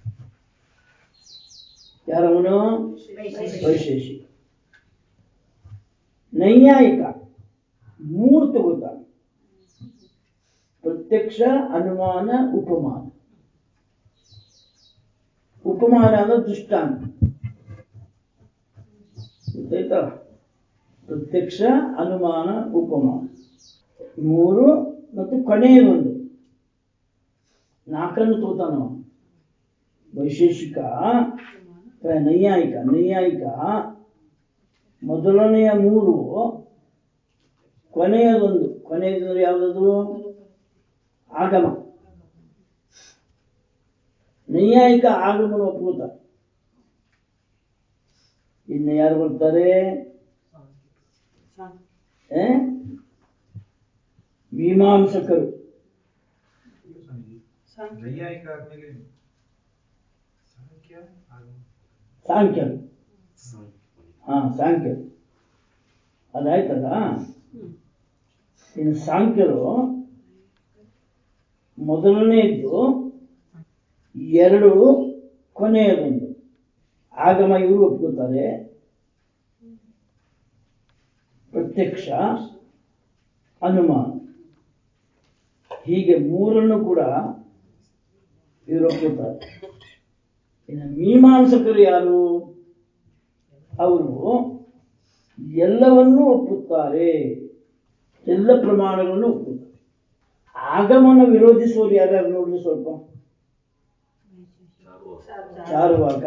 ಯಾರವನು ವೈಶೇಷಿಕ ನೈಯಾಯಿಕ ಮೂರು ತಗೋತಾನೆ ಪ್ರತ್ಯಕ್ಷ ಅನುಮಾನ ಉಪಮಾನ ಉಪಮಾನ ಅಂದ್ರೆ ದೃಷ್ಟಾಂತ ಗೊತ್ತಾಯ್ತಾ ಪ್ರತ್ಯಕ್ಷ ಅನುಮಾನ ಉಪಮಾನ ಮೂರು ಮತ್ತು ಕೊನೆಯದೊಂದು ನಾಲ್ಕನ್ನು ತೋತಾನವ ವೈಶೇಷಿಕ ಅಥವಾ ನೈಯಾಯಿಕ ನೈಯಾಯಿಕ ಮೊದಲನೆಯ ಮೂರು ಕೊನೆಯದೊಂದು ಕೊನೆಯದಂದ್ರೆ ಯಾವುದದು ಆಗಮ ನೈಯಾಯಿಕ ಆಗಮನ ಒಪ್ಪುತ್ತ ಇನ್ನು ಯಾರು ಬರ್ತಾರೆ ಏ? ಮೀಮಾಂಸಕರು ನೈಯಾಯಿಕ ಆದ್ಮೇಲೆ ಸಾಂಖ್ಯ ಆಗಮ. ಸಾಂಖ್ಯರು ಹಾ ಸಾಂಖ್ಯರು ಅದಾಯ್ತಲ್ಲ ಇನ್ನು ಸಾಂಖ್ಯರು ಮೊದಲನೆಯದ್ದು ಎರಡು ಕೊನೆಯದೊಂದು ಆಗಮ ಇವರು ಒಪ್ಕೋತಾರೆ ಪ್ರತ್ಯಕ್ಷ ಅನುಮಾನ ಹೀಗೆ ಮೂರನ್ನು ಕೂಡ ಇವರು ಒಪ್ಕೋತಾರೆ ಇನ್ನು ಮೀಮಾಂಸಕರು ಯಾರು ಅವರು ಎಲ್ಲವನ್ನೂ ಒಪ್ಪುತ್ತಾರೆ ಎಲ್ಲ ಪ್ರಮಾಣಗಳನ್ನು ಒಪ್ಪುತ್ತಾರೆ ಆಗಮನ ವಿರೋಧಿಸುವವರು ಯಾರ್ಯಾರು ನೋಡ್ಲಿ ಸ್ವಲ್ಪ ಚಾರುವಾಕ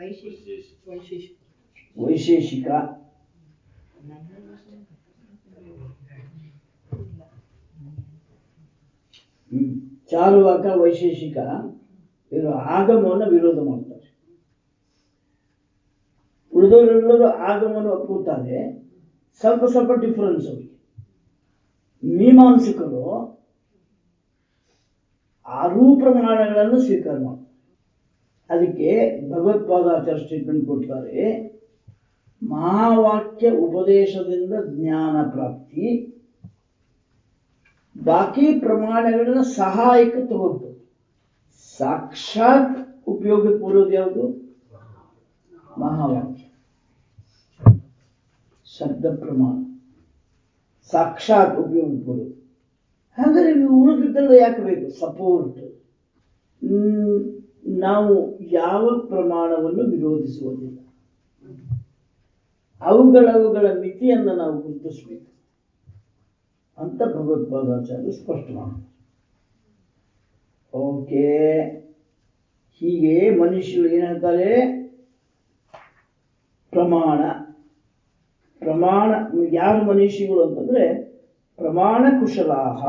ವೈಶೇಷಿಕ ಹ್ಮ್. ಚಾರುವಾಕ ವೈಶೇಷಿಕ ಇವರು ಆಗಮವನ್ನು ವಿರೋಧ ಮಾಡ್ತಾರೆ ಉಳಿದವರೆಲ್ಲರೂ ಆಗಮವನ್ನು ಒಪ್ಪುತ್ತಾರೆ ಸ್ವಲ್ಪ ಸ್ವಲ್ಪ ಡಿಫರೆನ್ಸ್ ಅವರಿಗೆ ಮೀಮಾಂಸಕರು ಆರೂ ಪ್ರಮಾಣಗಳನ್ನು ಸ್ವೀಕಾರ ಮಾಡ್ತಾರೆ ಅದಕ್ಕೆ ಭಗವತ್ಪಾದಾಚಾರ್ಯ ಸ್ಟೇಟ್ಮೆಂಟ್ ಕೊಡ್ತಾರೆ ಮಹಾವಾಕ್ಯ ಉಪದೇಶದಿಂದ ಜ್ಞಾನ ಪ್ರಾಪ್ತಿ ಬಾಕಿ ಪ್ರಮಾಣಗಳನ್ನ ಸಹಾಯಕ ತಗೋಬಹುದು ಸಾಕ್ಷಾತ್ ಉಪಯೋಗಕ್ಕೆ ಬರೋದು ಯಾವುದು ಮಹಾವಾಕ್ಯ ಶಬ್ದ ಪ್ರಮಾಣ ಸಾಕ್ಷಾತ್ ಉಪಯೋಗಕ್ಕೆ ಬರೋದು ಹಾಗಾದ್ರೆ ಇವು ಉಳಿದಿದ್ದೆಲ್ಲ ಯಾಕೆ ಬೇಕು ಸಪೋರ್ಟ್ ನಾವು ಯಾವ ಪ್ರಮಾಣವನ್ನು ವಿರೋಧಿಸುವುದಿಲ್ಲ ಅವುಗಳವುಗಳ ಮಿತಿಯನ್ನು ನಾವು ಗುರುತಿಸಬೇಕು ಅಂತ ಭಗವತ್ಪಾದಾಚಾರ್ಯರು ಸ್ಪಷ್ಟ ಮಾಡ್ತಾರೆ ಓಕೆ ಹೀಗೆ ಮನುಷ್ಯರು ಏನ್ ಹೇಳ್ತಾರೆ ಪ್ರಮಾಣ ಪ್ರಮಾಣ ಯಾರು ಮನುಷ್ಯಗಳು ಅಂತಂದ್ರೆ ಪ್ರಮಾಣ ಕುಶಲಾಹ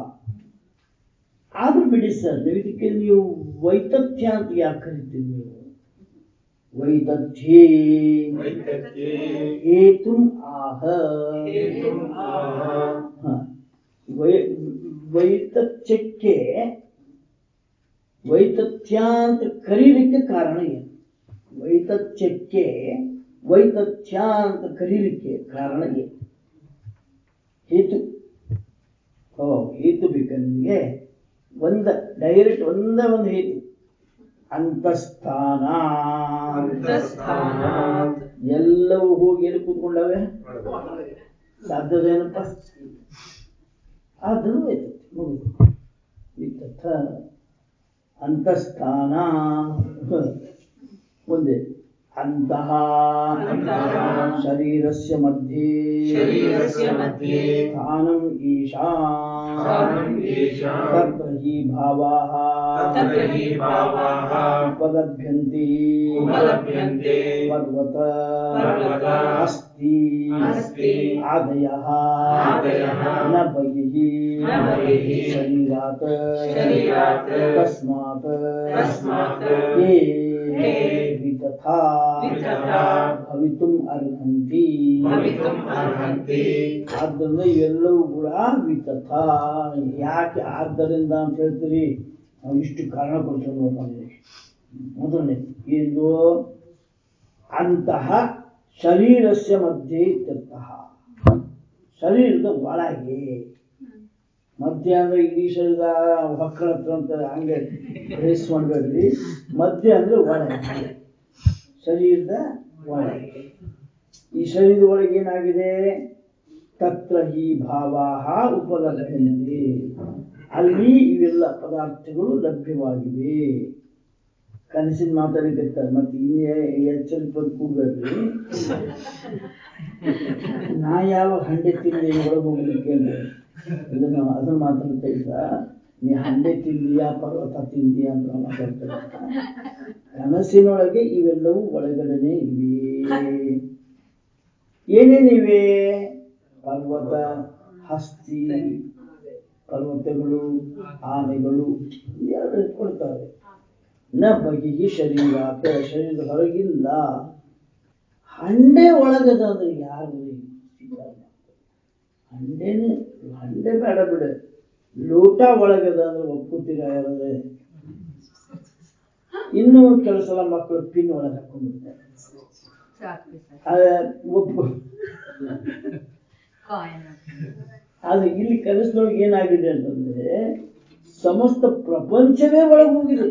ಆದ್ರೂ ಬಿಡಿ ಸರ್ ನೀವು ಇದಕ್ಕೆ ನೀವು ವೈತಥ್ಯ ಅಂತ ಯಾಕೆ ಕರಿತೀರಿ ನೀವು ವೈತಥ್ಯೇ ವೈತಥ್ಯೇ ಹೇತು ಆಹ ಹೇತುಂ ಆಹ. ಹ. ವೈ- ವೈತಥ್ಯಕ್ಕೆ ವೈತಥ್ಯ ಅಂತ ಕರೀಲಿಕ್ಕೆ ಕಾರಣ ಏನು ವೈತಥ್ಯಕ್ಕೆ ವೈತಥ್ಯ ಅಂತ ಕರೀಲಿಕ್ಕೆ ಕಾರಣ ಏನು ಹೇತು ಓ ಹೇತು ಬೇಕಾ ನಿಮಗೆ ಒಂದ ಡೈರೆಕ್ಟ್ ಒಂದ ಒಂದು ಹೇತು ಅಂತಸ್ಥಾನ ಅಂತಸ್ಥಾನಾತ್ ಎಲ್ಲವೂ ಹೋಗಿ ಎಲ್ಲಿ ಕೂತ್ಕೊಂಡವೆ ಸಾಧ್ಯದೇನಪ್ಪ ಅದನ್ನು ವೈತಥ್ಯ ಮುಗಿದು ವಿತಥ ಅಂತಸ್ಥಾನ ಮುಂದೆ ಅಂತಹ ಅಂತಃ ಶರೀರಸ್ಯ ಮಧ್ಯೆ ಶರೀರಸ್ಯ ಮಧ್ಯೆ ಸ್ಥಾನಂ ಈಶಾನ್ ಸ್ಥಾನಂ ಈಶಾನ್ ತತ್ರ ಹಿ ಭಾವಾಃ ತತ್ರ ಹಿ ಭಾವಾಃ ಉಪಲಭ್ಯಂತೆ ಉಪಲಭ್ಯಂತೆ ಪರ್ವತ ಪರ್ವತ ಅಸ್ತಿ ಅಸ್ತಿ ಆದಯಃ ಆದಯಃ ನ ಬಹಿಃ ನ ಬಹಿಃ ಶರೀರಾತ್ ಶರೀರಾತ್ ತಸ್ಮಾತ್ ತಸ್ಮಾತ್ ಯೇ ಯೇ ವಿತಥಾ ವಿತಥಾ ಭವಿತುಂ ಅರ್ಹಂತಿ ಭವಿತುಂ ಅರ್ಹಂತಿ ಆದ್ದರಿಂದ ಇವೆಲ್ಲವೂ ಕೂಡ ವಿತಥ ಯಾಕೆ ಆದ್ದರಿಂದ ಅಂತ ಹೇಳ್ತೀರಿ ನಾವು ಇಷ್ಟು ಕಾರಣ ಕೊಡ್ತೇವೆ ನೋಡಪ್ಪ ನಿನಗೆ. ಮೊದಲನೇ ಎಂದು ಅಂತಹ ಶರೀರಸ್ಯ ಮಧ್ಯೆ ಇತ್ಯರ್ಥಃ ಶರೀರದ ಒಳಗೆ ಮಧ್ಯ ಅಂದ್ರೆ ಇಡೀ ಶರೀರದ ಹೊಕ್ಕಳ ಹತ್ರ ಅಂತ ಹಂಗೆ ರೇಸ್ ಮಾಡಬೇಡ್ರಿ ಮಧ್ಯ ಅಂದ್ರೆ ಒಳಗೆ ಶರೀರದ ಒಳಗೆ ಈ ಶರೀರದ ಒಳಗೆ ಏನಾಗಿದೆ ತತ್ರ ಹಿ ಭಾವಾಹ ಉಪಲಭ್ಯಂತೆ ಅಲ್ಲಿ ಇವೆಲ್ಲ ಪದಾರ್ಥಗಳು ಲಭ್ಯವಾಗಿವೆ ಕನಸಿನ ಮಾತಾಡಿಕತ್ತಾರೆ ಮತ್ತೆ ಇನ್ನೇ ಎಚ್ಚರಿಕೆ ಕೂಗಬೇಡ್ರಿ ನಾ ಯಾವಾಗ ಹಂಡೆ ತಿಂದೆ ಒಳಗೆ ಹೋಗ್ಲಿಕ್ಕೆ ಅಂದ್ರೆ ಇದನ್ನ ಅದನ್ನ ಮಾತಾಡ್ತಾ ಇದ್ದ ನೀ ಹಂಡೆ ತಿಂದಿಯಾ ಪರ್ವತ ತಿಂದಿಯಾ ಅಂತ ಮಾತಾಡ್ತಾ ಇದ್ದ. ಕನಸಿನೊಳಗೆ ಇವೆಲ್ಲವೂ ಒಳಗಡೆನೆ ಇವೆ ಏನೇನಿವೆ ಪರ್ವತ ಹಸ್ತಿ ಪರ್ವತಗಳು ಆನೆಗಳು ಎರಡು ಕೊಡ್ತಾರೆ ನ ಬಗೆಗೆ ಶರೀರಾತ ಶರೀರದ ಹೊರಗಿಲ್ಲ ಹಂಡೆ ಒಳಗದ ಅಂದ್ರೆ ಯಾರು ವಿಚಾರ ಮಾಡ್ತಾರೆ? ಹಂಡೆನೆ ಹಂಡೆ ಬೇಡ ಬಿಡ ಲೋಟ ಒಳಗದ ಅಂದ್ರೆ ಒಪ್ಕೋತೀರ ಯಾರಾದ್ರೆ ಇನ್ನು ಕೆಲವು ಸಲ ಮಕ್ಕಳು ಪಿನ್ ಒಳಗೆ ಹಾಕೊಂಡ್ಬಿಡ್ತಾರೆ ಅದ ಒಪ್ಪು ಆದ್ರೆ ಇಲ್ಲಿ ಕನಸಿನೊಳಗೆ ಏನಾಗಿದೆ ಅಂತಂದ್ರೆ ಸಮಸ್ತ ಪ್ರಪಂಚವೇ ಒಳಗೆ ಹೋಗಿದೆ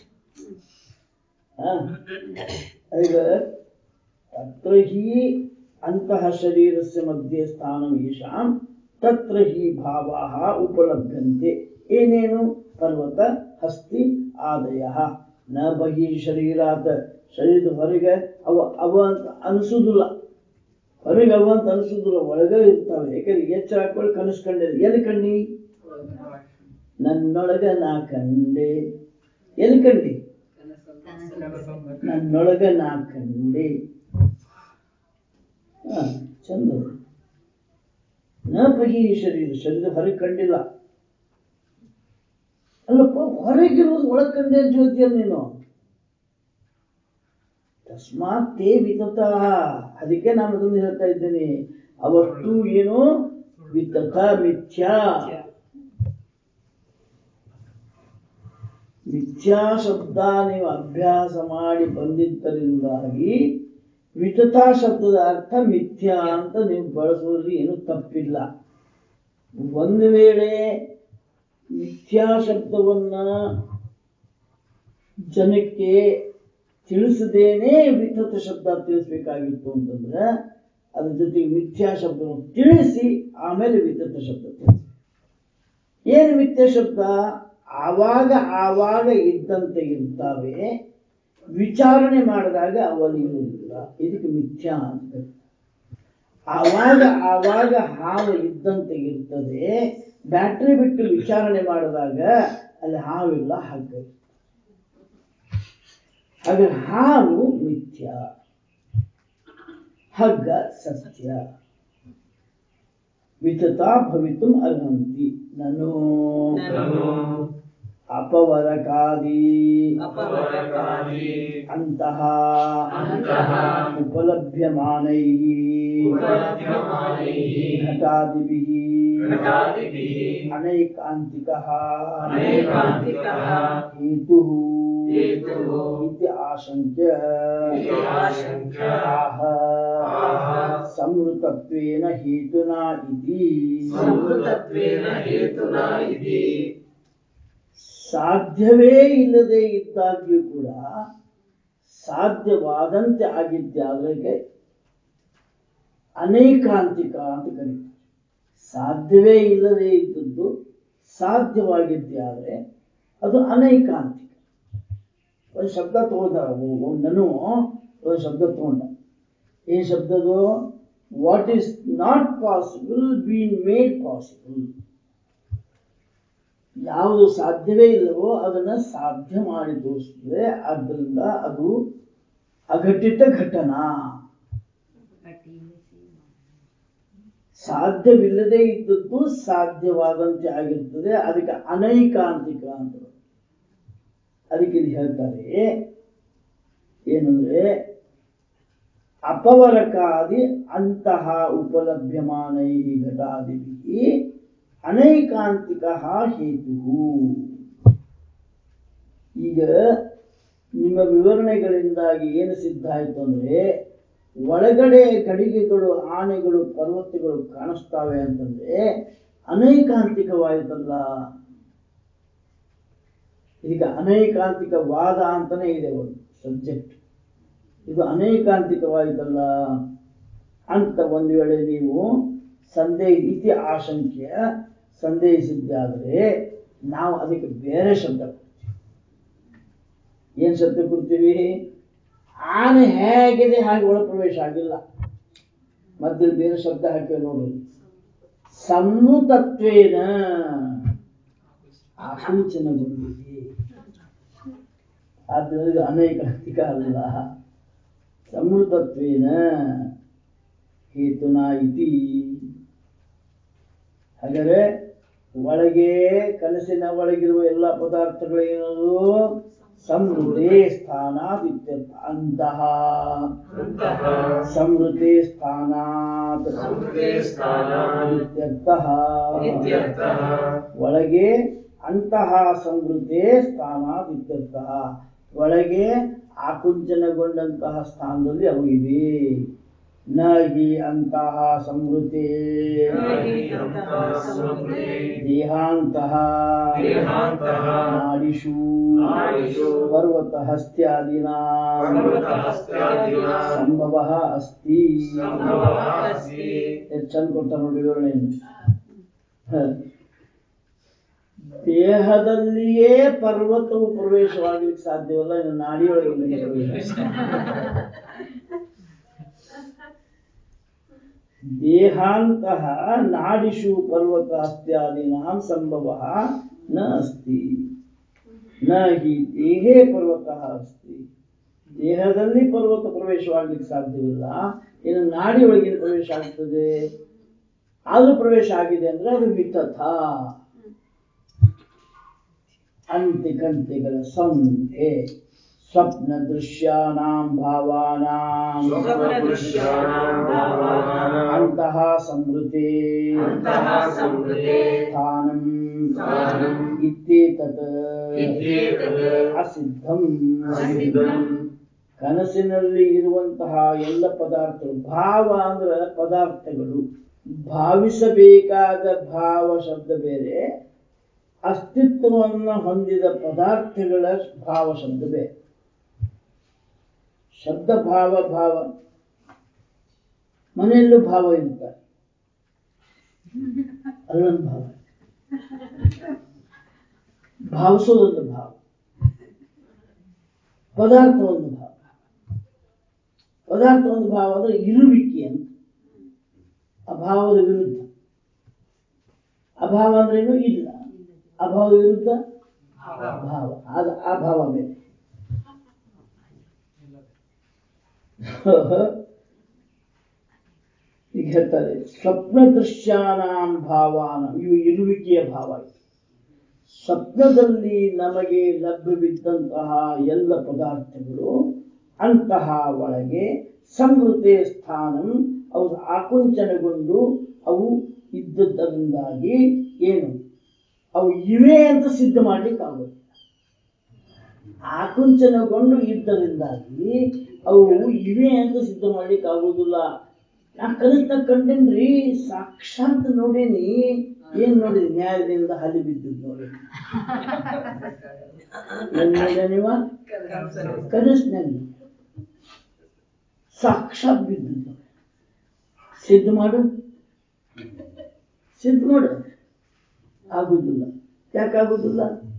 ಆ, ಈಗ ತತ್ರ ಹಿ ಅಂತಹ ಶರೀರಸ್ಯ ಮಧ್ಯೆ ಸ್ಥಾನಂ ಯಶಾಂ ತತ್ರ ಹಿ ಭಾವಾಹ ಉಪಲಭ್ಯಂತೆ ಏನೇನು ಪರ್ವತ ಹಸ್ತಿ ಆದಯ ನ ಬಹಿ ಶರೀರಾತ ಶರೀರದ ಹೊರಗೆ ಅವ ಅವ ಅಂತ ಅನಿಸುವುದಿಲ್ಲ ಹೊರಗೆ ಅವ ಅಂತ ಅನಿಸುವುದಿಲ್ಲ ಒಳಗೆ ಇರ್ತಾವೆ ಯಾಕಂದ್ರೆ ಎಚ್ಚರ ಹಾಕೊಳ್ಳಿ ಕನಸು ಕಂಡಿದೆ ಎಲ್ಲಿ ಕಂಡಿ ನನ್ನೊಳಗ ನಾ ಕಂಡೆ ಎಲ್ಲಿ ಕಂಡಿ ನನ್ನೊಳಗ ನಾ ಕಂಡೆ ಹಾ, ಚಂದ ಅದು. ನ ಬಹಿ ಶರೀರ ಶರೀರ ಹೊರಗೆ ಕಂಡಿಲ್ಲ ಅಲ್ಲಪ್ಪ ಹೊರಗಿರುವುದು ಒಳಗೆ ಕಂಡೆ ಅಂತ ಹೇಳ್ತೀಯಲ್ಲ ನೀನು ತಸ್ಮಾತ್ ತೇ ವಿತತಃ ಅದಕ್ಕೆ ನಾನು ಅದನ್ನು ಹೇಳ್ತಾ ಇದ್ದೇನೆ ಅವಷ್ಟು ಏನು ವಿತಥ ಮಿಥ್ಯಾ ಮಿಥ್ಯಾ ಶಬ್ದ ನೀವು ಅಭ್ಯಾಸ ಮಾಡಿ ಬಂದಿದ್ದರಿಂದಾಗಿ ವಿತಥಾ ಶಬ್ದದ ಅರ್ಥ ಮಿಥ್ಯಾ ಅಂತ ನೀವು ಬಳಸುವಲ್ಲಿ ಏನು ತಪ್ಪಿಲ್ಲ ಒಂದು ವೇಳೆ ಮಿಥ್ಯಾ ಶಬ್ದವನ್ನ ಜನಕ್ಕೆ ತಿಳಿಸದೇನೆ ವಿಕೃತ ಶಬ್ದ ತಿಳಿಸ್ಬೇಕಾಗಿತ್ತು ಅಂತಂದ್ರೆ ಅದ್ರ ಜೊತೆಗೆ ಮಿಥ್ಯಾ ಶಬ್ದವನ್ನು ತಿಳಿಸಿ ಆಮೇಲೆ ವಿಕೃತ ಶಬ್ದ ತಿಳಿಸಿ ಏನು ಮಿಥ್ಯಾ ಶಬ್ದ ಆವಾಗ ಆವಾಗ ಇದ್ದಂತೆ ಇರ್ತಾವೆ ವಿಚಾರಣೆ ಮಾಡಿದಾಗ ಅವಲ್ಲಿ ಇರುವುದಿಲ್ಲ ಇದಕ್ಕೆ ಮಿಥ್ಯಾ ಅಂತ ಕರೀತಾರೆ. ಆವಾಗ ಆವಾಗ ಹಾವು ಇದ್ದಂತೆ ಇರ್ತದೆ ಬ್ಯಾಟ್ರಿ ಬಿಟ್ಟು ವಿಚಾರಣೆ ಮಾಡಿದಾಗ ಅಲ್ಲಿ ಹಾವಿಲ್ಲ ಹಗ್ಗ ಇರ್ತದೆ. ಹಾಗೆ ಹಾವು ಮಿಥ್ಯ ಹಗ್ಗ ಸತ್ಯ ವಿತತಾ ಭವಿತು ಅರ್ಹಂತಿ ನನು ನನು ಅಪವರಕಾದಿ ಅಪವರಕಾದಿ ಅಂತಹ ಅಂತಃ ಉಪಲಭ್ಯಮಾನೈಃ ಉಪಲಭ್ಯಮಾನೈಃ ಘಟಾದಿಭಿಃ ಘಟಾದಿಭಿಃ ಅನೈಕಾಂತಿಕಃ ಅನೈಕಾಂತಿಕಃ ಹೇತುಃ ಹೇತುಃ ಇತಿ ಆಶಂಕ್ಯ ಇತಿ ಆಶಂಕ್ಯ ಆಹ ಆಹ ಸಂವೃತತ್ವೇನ ಹೇತುನಾ ಇತಿ ಸಂವೃತತ್ವೇನ ಹೇತುನಾ ಇತಿ ಸಾಧ್ಯವೇ ಇಲ್ಲದೆ ಇದ್ದಾಗ್ಯೂ ಕೂಡ ಸಾಧ್ಯವಾದಂತೆ ಆಗಿದ್ದಾದ್ರೆ ಅನೇಕಾಂತಿಕ ಅಂತ ಕರೀತಾರೆ ಸಾಧ್ಯವೇ ಇಲ್ಲದೆ ಇದ್ದದ್ದು ಸಾಧ್ಯವಾಗಿದ್ದಾದ್ರೆ ಅದು ಅನೈಕಾಂತಿಕ ಒಂದು ಶಬ್ದ ತಗೊಂಡ ನಾನು ಒಂದು ಶಬ್ದ ತಗೊಂಡ ಈ ಶಬ್ದದು what is not possible been made possible ಯಾವುದು ಸಾಧ್ಯವೇ ಇಲ್ಲವೋ ಅದನ್ನ ಸಾಧ್ಯ ಮಾಡಿ ತೋರಿಸ್ತದೆ ಆದ್ದರಿಂದ ಅದು ಅಘಟಿತ ಘಟನಾ ಸಾಧ್ಯವಿಲ್ಲದೆ ಇದ್ದದ್ದು ಸಾಧ್ಯವಾದಂತೆ ಆಗಿರ್ತದೆ ಅದಕ್ಕೆ ಅನೈಕಾಂತಿಕ ಅಂತ ಅದಕ್ಕೆ ಇದು ಹೇಳ್ತಾರೆ ಏನಂದ್ರೆ ಅಪವರಕಾದಿ ಅಂತಹ ಉಪಲಭ್ಯಮಾನೈ ಘಟಾದಿಭಿ ಅನೈಕಾಂತಿಕ ಹೇತು ಈಗ ನಿಮ್ಮ ವಿವರಣೆಗಳಿಂದಾಗಿ ಏನು ಸಿದ್ಧ ಆಯ್ತು ಅಂದ್ರೆ ಒಳಗಡೆ ಗಡಿಗೆಗಳು ಆನೆಗಳು ಪರ್ವತಗಳು ಕಾಣಿಸ್ತಾವೆ ಅಂತಂದ್ರೆ ಅನೈಕಾಂತಿಕವಾಯಿತಲ್ಲ ಇದಕ್ಕೆ ಅನೈಕಾಂತಿಕ ವಾದ ಅಂತಾನೆ ಇದೆ ಒಂದು ಸಬ್ಜೆಕ್ಟ್ ಇದು ಅನೈಕಾಂತಿಕವಾಯಿತಲ್ಲ ಅಂತ ಒಂದು ವೇಳೆ ನೀವು ಸಂದೇಹ ಇತಿ ಆಶಂಕ್ಯ ಸಂದೇಹಿಸಿದ್ದಾದರೆ ನಾವು ಅದಕ್ಕೆ ಬೇರೆ ಶಬ್ದ ಕೊಡ್ತೀವಿ ಏನ್ ಶಬ್ದ ಕೊಡ್ತೀವಿ ಆನೆ ಹೇಗಿದೆ ಹಾಗೆ ಒಳ ಪ್ರವೇಶ ಆಗಿಲ್ಲ ಮತ್ತೆ ಬೇರೆ ಶಬ್ದ ಹಾಕಿವೆ ನೋಡ್ರಿ ಸಮ್ಮುತತ್ವೇನ ಆಕುಂಚನಗೊಂಡಿದೆ ಆದ್ದರಿಂದ ಇದು ಅನೈಕಾಂತಿಕ ಅಲ್ಲ ಸಮೃದ್ಧತ್ವೇನ ಹೇತುನಾ ಇತಿ ಹಾಗಾದ್ರೆ ಒಳಗೆ ಕನಸಿನ ಒಳಗಿರುವ ಎಲ್ಲ ಪದಾರ್ಥಗಳೇನದು ಸಮೃದ್ಧಿ ಸ್ಥಾನಾದಿತ್ಯರ್ಥ ಅಂತಹ ಅಂತಃ ಸಮೃದ್ಧಿ ಸ್ಥಾನಾತ್ ಸಮೃದ್ಧಿ ಸ್ಥಾನಾತ್ ಇತ್ಯರ್ಥಃ ಇತ್ಯರ್ಥಃ ಒಳಗೆ ಅಂತಹ ಸಮೃದ್ಧಿ ಸ್ಥಾನಾತ್ ಇತ್ಯರ್ಥಃ ಒಳಗೆ ಆಕುಂಚನಗೊಂಡಂತಹ ಸ್ಥಾನದಲ್ಲಿ ಅವು ಇವೆ ನ ಹಿ ಅಂತಹ ಸಮೃದ್ಧಿ ನ ಹಿ ಅಂತಃ ಸಮೃದ್ಧಿ ದೇಹಾಂತಃ ದೇಹಾಂತಃ ನಾಡಿಷು ನಾಡಿಷು ಪರ್ವತ ಹಸ್ತ್ಯಾದಿನಾ ಪರ್ವತಹಸ್ತ್ಯಾದಿನಾ ಸಂಭವ ಅಸ್ತಿ ಸಂಭವಃ ಅಸ್ತಿ ಎಷ್ಟು ಚಂದ ಕೊಡ್ತಾರೆ ನೋಡಿ ವಿವರಣೆಯನ್ನು ಹ. ದೇಹದಲ್ಲಿಯೇ ಪರ್ವತವು ಪ್ರವೇಶವಾಗಲಿಕ್ಕೆ ಸಾಧ್ಯವಲ್ಲ ಇನ್ನು ನಾಡಿಯೊಳಗೆ ಪ್ರವೇಶ ದೇಹಾಂತಃ ನಾಡಿಷು ಪರ್ವತ ಇತ್ಯಾದೀನಾಂ ಸಂಭವ ನ ಅಸ್ತಿ ನ ಹಿ ದೇಹೇ ಪರ್ವತ ಅಸ್ತಿ ದೇಹದಲ್ಲಿ ಪರ್ವತ ಪ್ರವೇಶವಾಗ್ಲಿಕ್ಕೆ ಸಾಧ್ಯವಿಲ್ಲ ಇನ್ನು ನಾಡಿಯೊಳಗೆ ಏನು ಪ್ರವೇಶ ಆಗ್ತದೆ ಅದು ಪ್ರವೇಶ ಆಗಿದೆ ಅಂದ್ರೆ ಅದು ವಿತಥ ಅಂತಿಕಂತಿಗಳ ಸಂಖ್ಯೆ ಸ್ವಪ್ನ ದೃಶ್ಯಾನಾಂ ಭಾವಾನಾಂ ಸ್ವಪ್ನದೃಶ್ಯಾನಾಂ ಭಾವಾನಾಂ ಅಂತಹ ಸಮೃದ್ಧಿ ಅಂತಃ ಸಮೃದ್ಧೇ ಸ್ಥಾನಂ ಸ್ಥಾನಂ ಇತ್ಯೇತತ್ ಇತ್ಯೇತತ್ ಅಸಿದ್ಧಂ ಅಸಿದ್ಧಂ ಕನಸಿನಲ್ಲಿ ಇರುವಂತಹ ಎಲ್ಲ ಪದಾರ್ಥಗಳು ಭಾವ ಅಂದ್ರೆ ಪದಾರ್ಥಗಳು ಭಾವಿಸಬೇಕಾದ ಭಾವ ಶಬ್ದ ಬೇರೆ ಅಸ್ತಿತ್ವವನ್ನು ಹೊಂದಿದ ಪದಾರ್ಥಗಳ ಭಾವ ಶಬ್ದವೇ ಶಬ್ದ ಭಾವ ಭಾವ ಮನೆಯಲ್ಲೂ ಭಾವ ಇರ್ತಾರೆ ಅಲ್ಲೊಂದು ಭಾವ ಭಾವಿಸೋದೊಂದು ಭಾವ ಪದಾರ್ಥ ಒಂದು ಭಾವ ಪದಾರ್ಥ ಒಂದು ಭಾವ ಅಂದ್ರೆ ಇರುವಿಕೆ ಅಂತ ಅಭಾವದ ವಿರುದ್ಧ ಅಭಾವ ಅಂದ್ರೇನು ಇಲ್ಲ ಅಭಾವ ವಿರುದ್ಧ ಭಾವ ಆದ ಆ ಭಾವ ಬೇರೆ ಈಗ ಹೇಳ್ತಾರೆ ಸ್ವಪ್ನ ದೃಶ್ಯಾನಾಂ ಭಾವಾನ ಇವು ಇರುವಿಕೆಯ ಭಾವ ಇದು ಸ್ವಪ್ನದಲ್ಲಿ ನಮಗೆ ಲಭ್ಯವಿದ್ದಂತಹ ಎಲ್ಲ ಪದಾರ್ಥಗಳು ಅಂತಹ ಒಳಗೆ ಸಂವೃತೆ ಸ್ಥಾನಂ ಅವು ಆಕುಂಚನಗೊಂಡು ಅವು ಇದ್ದದ್ದರಿಂದಾಗಿ ಏನು ಅವು ಇವೆ ಅಂತ ಸಿದ್ಧ ಮಾಡ್ಲಿಕ್ಕೆ ಆಗೋದಿಲ್ಲ ಆಕುಂಚನಗೊಂಡು ಇದ್ದರಿಂದಾಗಿ ಅವು ಇವೆ ಅಂತ ಸಿದ್ಧ ಮಾಡ್ಲಿಕ್ಕೆ ಆಗೋದಿಲ್ಲ ನಾ ಕನಸ್ನ ಕಂಡೇನ್ರಿ ಸಾಕ್ಷಾತ್ ನೋಡೇನಿ ಏನ್ ನೋಡಿದ್ರಿ ನ್ಯಾಯದಿಂದ ಹಲ್ಲಿ ಬಿದ್ದಿದ್ದು ನೋಡಿ ಏನ್ ನೋಡ್ಯ ನೀವ ಕನಸಿನಲ್ಲಿ ಸಾಕ್ಷಾತ್ ಬಿದ್ದಿದ್ದು ಸಿದ್ಧ ಮಾಡು ಸಿದ್ಧ ಮಾಡು ಆಗುದಿಲ್ಲ ಯಾಕಾಗುದಿಲ್ಲ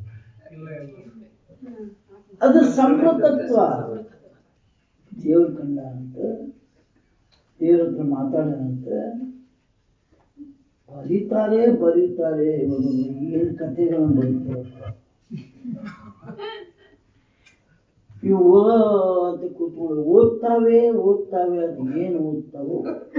ಅದು ಸಮೃದ್ಧತ್ವ ದೇವ್ರ ಕಂಡ ಅಂತ ದೇವ್ರ ಹತ್ರ ಮಾತಾಡೋಣಂತ ಬರೀತಾರೆ ಬರೀತಾರೆ ಇವರು ಏನ್ ಕಥೆಗಳನ್ನು ಬರೀತಾರೆ ಇವು ಅಂತ ಕೂತ್ಕೊಂಡು ಓದ್ತಾವೆ ಓದ್ತಾವೆ ಅದು ಏನು ಓದ್ತಾವೋ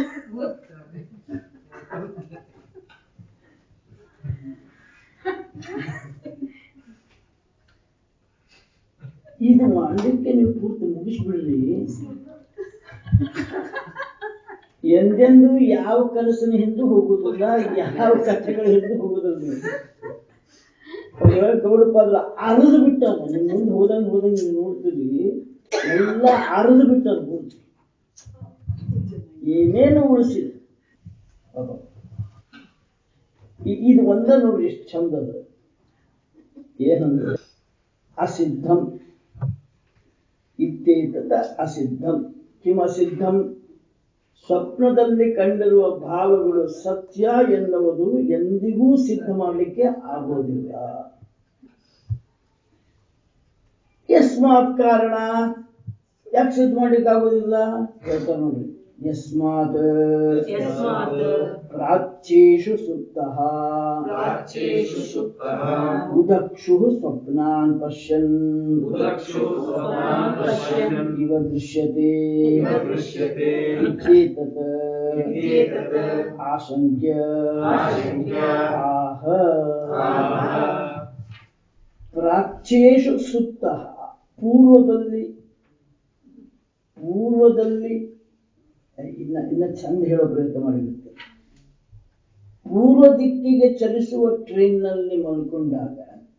ಇದು ಮಾಡ್ಲಿಕ್ಕೆ ನೀವು ಪೂರ್ತಿ ಮುಗಿಸ್ಬಿಡ್ರಿ ಎಂದೆಂದೂ ಯಾವ ಕನಸಿನ ಹಿಂದೆ ಹೋಗುದಿಲ್ಲ ಯಾವ ಕಥೆಗಳ ಹಿಂದೆ ಹೋಗುದಿಲ್ಲ ನೀವು ಅದ್ರೊಳಗೆ ಗೌಡಪಾದ್ರ ಅರದು ಬಿಟ್ಟದ ನಿಮ್ ಮುಂದೆ ಹೋದಂಗ ಹೋದಂಗ ನೀವು ನೋಡ್ತೀರಿ ಎಲ್ಲ ಅರದು ಬಿಟ್ಟದ ಪೂರ್ತಿ ಏನೇನು ಉಳಿಸಿದೆ ಪಾಪ. ಇ- ಇದು ಒಂದ ನೋಡ್ರಿ ಎಷ್ಟು ಚಂದ ಅದ ಏನಂದ್ರೆ ಅಸಿದ್ಧಂ ಇತ್ಯೇತದ ಅಸಿದ್ಧಂ ಕಿಮ ಅಸಿದ್ಧಂ ಸ್ವಪ್ನದಲ್ಲಿ ಕಂಡಿರುವ ಭಾವಗಳು ಸತ್ಯ ಎನ್ನುವುದು ಎಂದಿಗೂ ಸಿದ್ಧ ಮಾಡಲಿಕ್ಕೆ ಆಗೋದಿಲ್ಲ ಯಸ್ಮಾತ್ ಕಾರಣ ಯಾಕೆ ಸಿದ್ಧ ಮಾಡ್ಲಿಕ್ಕೆ ಆಗೋದಿಲ್ಲ ಹೇಳ್ತಾರೆ ನೋಡ್ರಿ ಯಸ್ಮಾತ್ ಯಸ್ಮಾತ್ ಪ್ರಾಚ್ಯೇಷು ಸುಪ್ತಃ ಪ್ರಾಚ್ಯೇಷು ಸುಪ್ತಃ ಉದಕ್ಷು ಸ್ವಪ್ನಾನ್ ಪಶ್ಯನ್ ಉದಕ್ಷು ಸ್ವಪ್ನಾನ್ ಪಶ್ಯನ್ ಇವ ದೃಶ್ಯತೆ ಇವ ದೃಶ್ಯತೆ ಇತ್ಯೇತತ್ ಇತ್ಯೇತತ್ ಆಶಂಕ್ಯ ಆಶಂಕ್ಯ ಆಹ ಆಹ ಪ್ರಾಚ್ಯೇಷು ಸುಪ್ತ ಪೂರ್ವದಲ್ಲಿ ಪೂರ್ವದಲ್ಲಿ ಇನ್ನ ಇನ್ನ ಚಂದ ಹೇಳೋ ಪ್ರಯತ್ನ ಮಾಡಿರುತ್ತೆ ಪೂರ್ವ ದಿಕ್ಕಿಗೆ ಚಲಿಸುವ ಟ್ರೈನ್ನಲ್ಲಿ ಮಲ್ಕೊಂಡಾಗ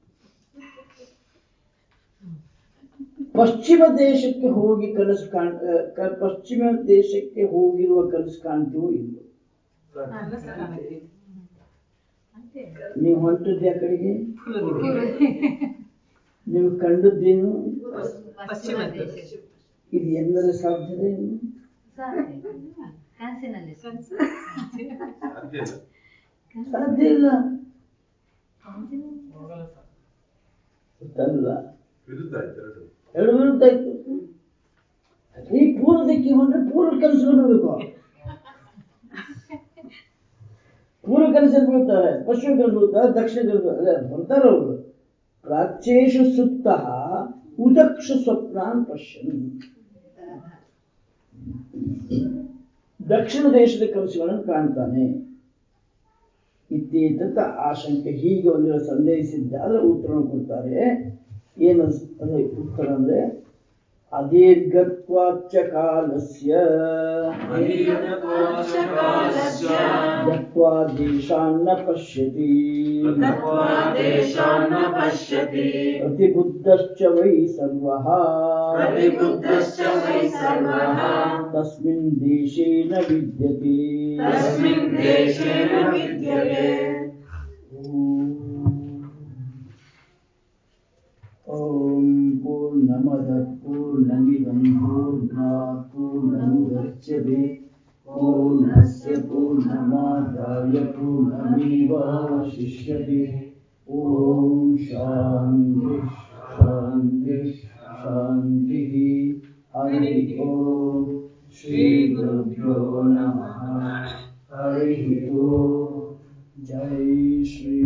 ಪಶ್ಚಿಮ ದೇಶಕ್ಕೆ ಹೋಗಿ ಕನಸು ಕಾಣ್ ಆ, ಕ- ಪಶ್ಚಿಮ ದೇಶಕ್ಕೆ ಹೋಗಿರುವ ಕನಸು ಕಾಣ್ತೀವೋ ಇಲ್ವೋ ನೀವು ಹೊಂಟದ್ದು ಆ ಕಡೆಗೆ ನೀವು ಕಂಡದ್ದೇನು ಪಶ್ಚಿಮ ದೇಶ ಇದು ಎಲ್ಲರ ಸಾಧ್ಯತೆ ಏನು? ಕನಸಿನಲ್ಲಿ ಸಾಧ್ಯ ಇಲ್ಲ ಗೊತ್ತಲ್ಲ ವಿರುದ್ಧ ಆಯ್ತು ಎರಡು ಎರಡು ವಿರುದ್ಧ ಆಯ್ತು ಈ ಪೂರ್ವ ದಿಕ್ಕಿಗೆ ಬಂದ್ರೆ ಪೂರ್ವ ಕನಸುಗಳು ಬರಬೇಕು ಪೂರ್ವ ಕನಸಲ್ಲಿ ಬೀಳ್ತವೆ ಪಶ್ಚಿಮ ಕನಸು ಬೀಳ್ತವೆ ದಕ್ಷಿಣ ಕನಸು ಅಲ್ಲ ಬರ್ತಾರ ಅವರು ಪ್ರಾಚ್ಯೇಷು ಸುಪ್ತ ಉದಕ್ಷ ಸ್ವಪ್ನಾನ್ ಪಶ್ಯನ್ ದಕ್ಷಿಣ ದೇಶದ ಕನಸುಗಳನ್ನು ಕಾಣ್ತಾನೆ ಇತ್ತೀತಂತ ಆಶಂಕೆ ಹೀಗೆ ಒಂದು ಸಂದೇಹಿಸಿದ್ದಾದ್ರೆ ಉತ್ತರ ಕೊಡ್ತಾರೆ ಏನು ಅದೇ ಉತ್ತರ ಅಂದ್ರೆ ಅದೀರ್ಘತ್ವಾಚ ಕಾಲಸ್ಯ ಅದೀರ್ಘತ್ವಾಚ್ಚ ಕಾಲಸ್ಯ ಗತ್ವಾ ದೇಶಾನ್ನ ಪಶ್ಯತಿ ಗತ್ವಾ ದೇಶಾನ್ನ ಪಶ್ಯತಿ ಪ್ರತಿಬುದ್ಧಶ್ಚ ವೈ ಸರ್ವಃ ಪ್ರತಿಬುದ್ಧಶ್ಚ ವೈ ಸರ್ವಃ ತಸ್ಮಿನ್ ದೇಶೇ ನ ವಿದ್ಯತೆ ತಸ್ಮಿನ್ ದೇಶೇ ನ ವಿದ್ಯತೆ ಓಂ पूर्णमदः पूर्णमिदं पूर्णात् पूर्णमुदच्यते पूर्णस्य पूर्णमादाय पूर्णमेवावशिष्यते ॐ शान्ति शान्ति शान्तिः हरिः ॐ श्रीगुरुभ्यो नमः हरिः ॐ जय श्री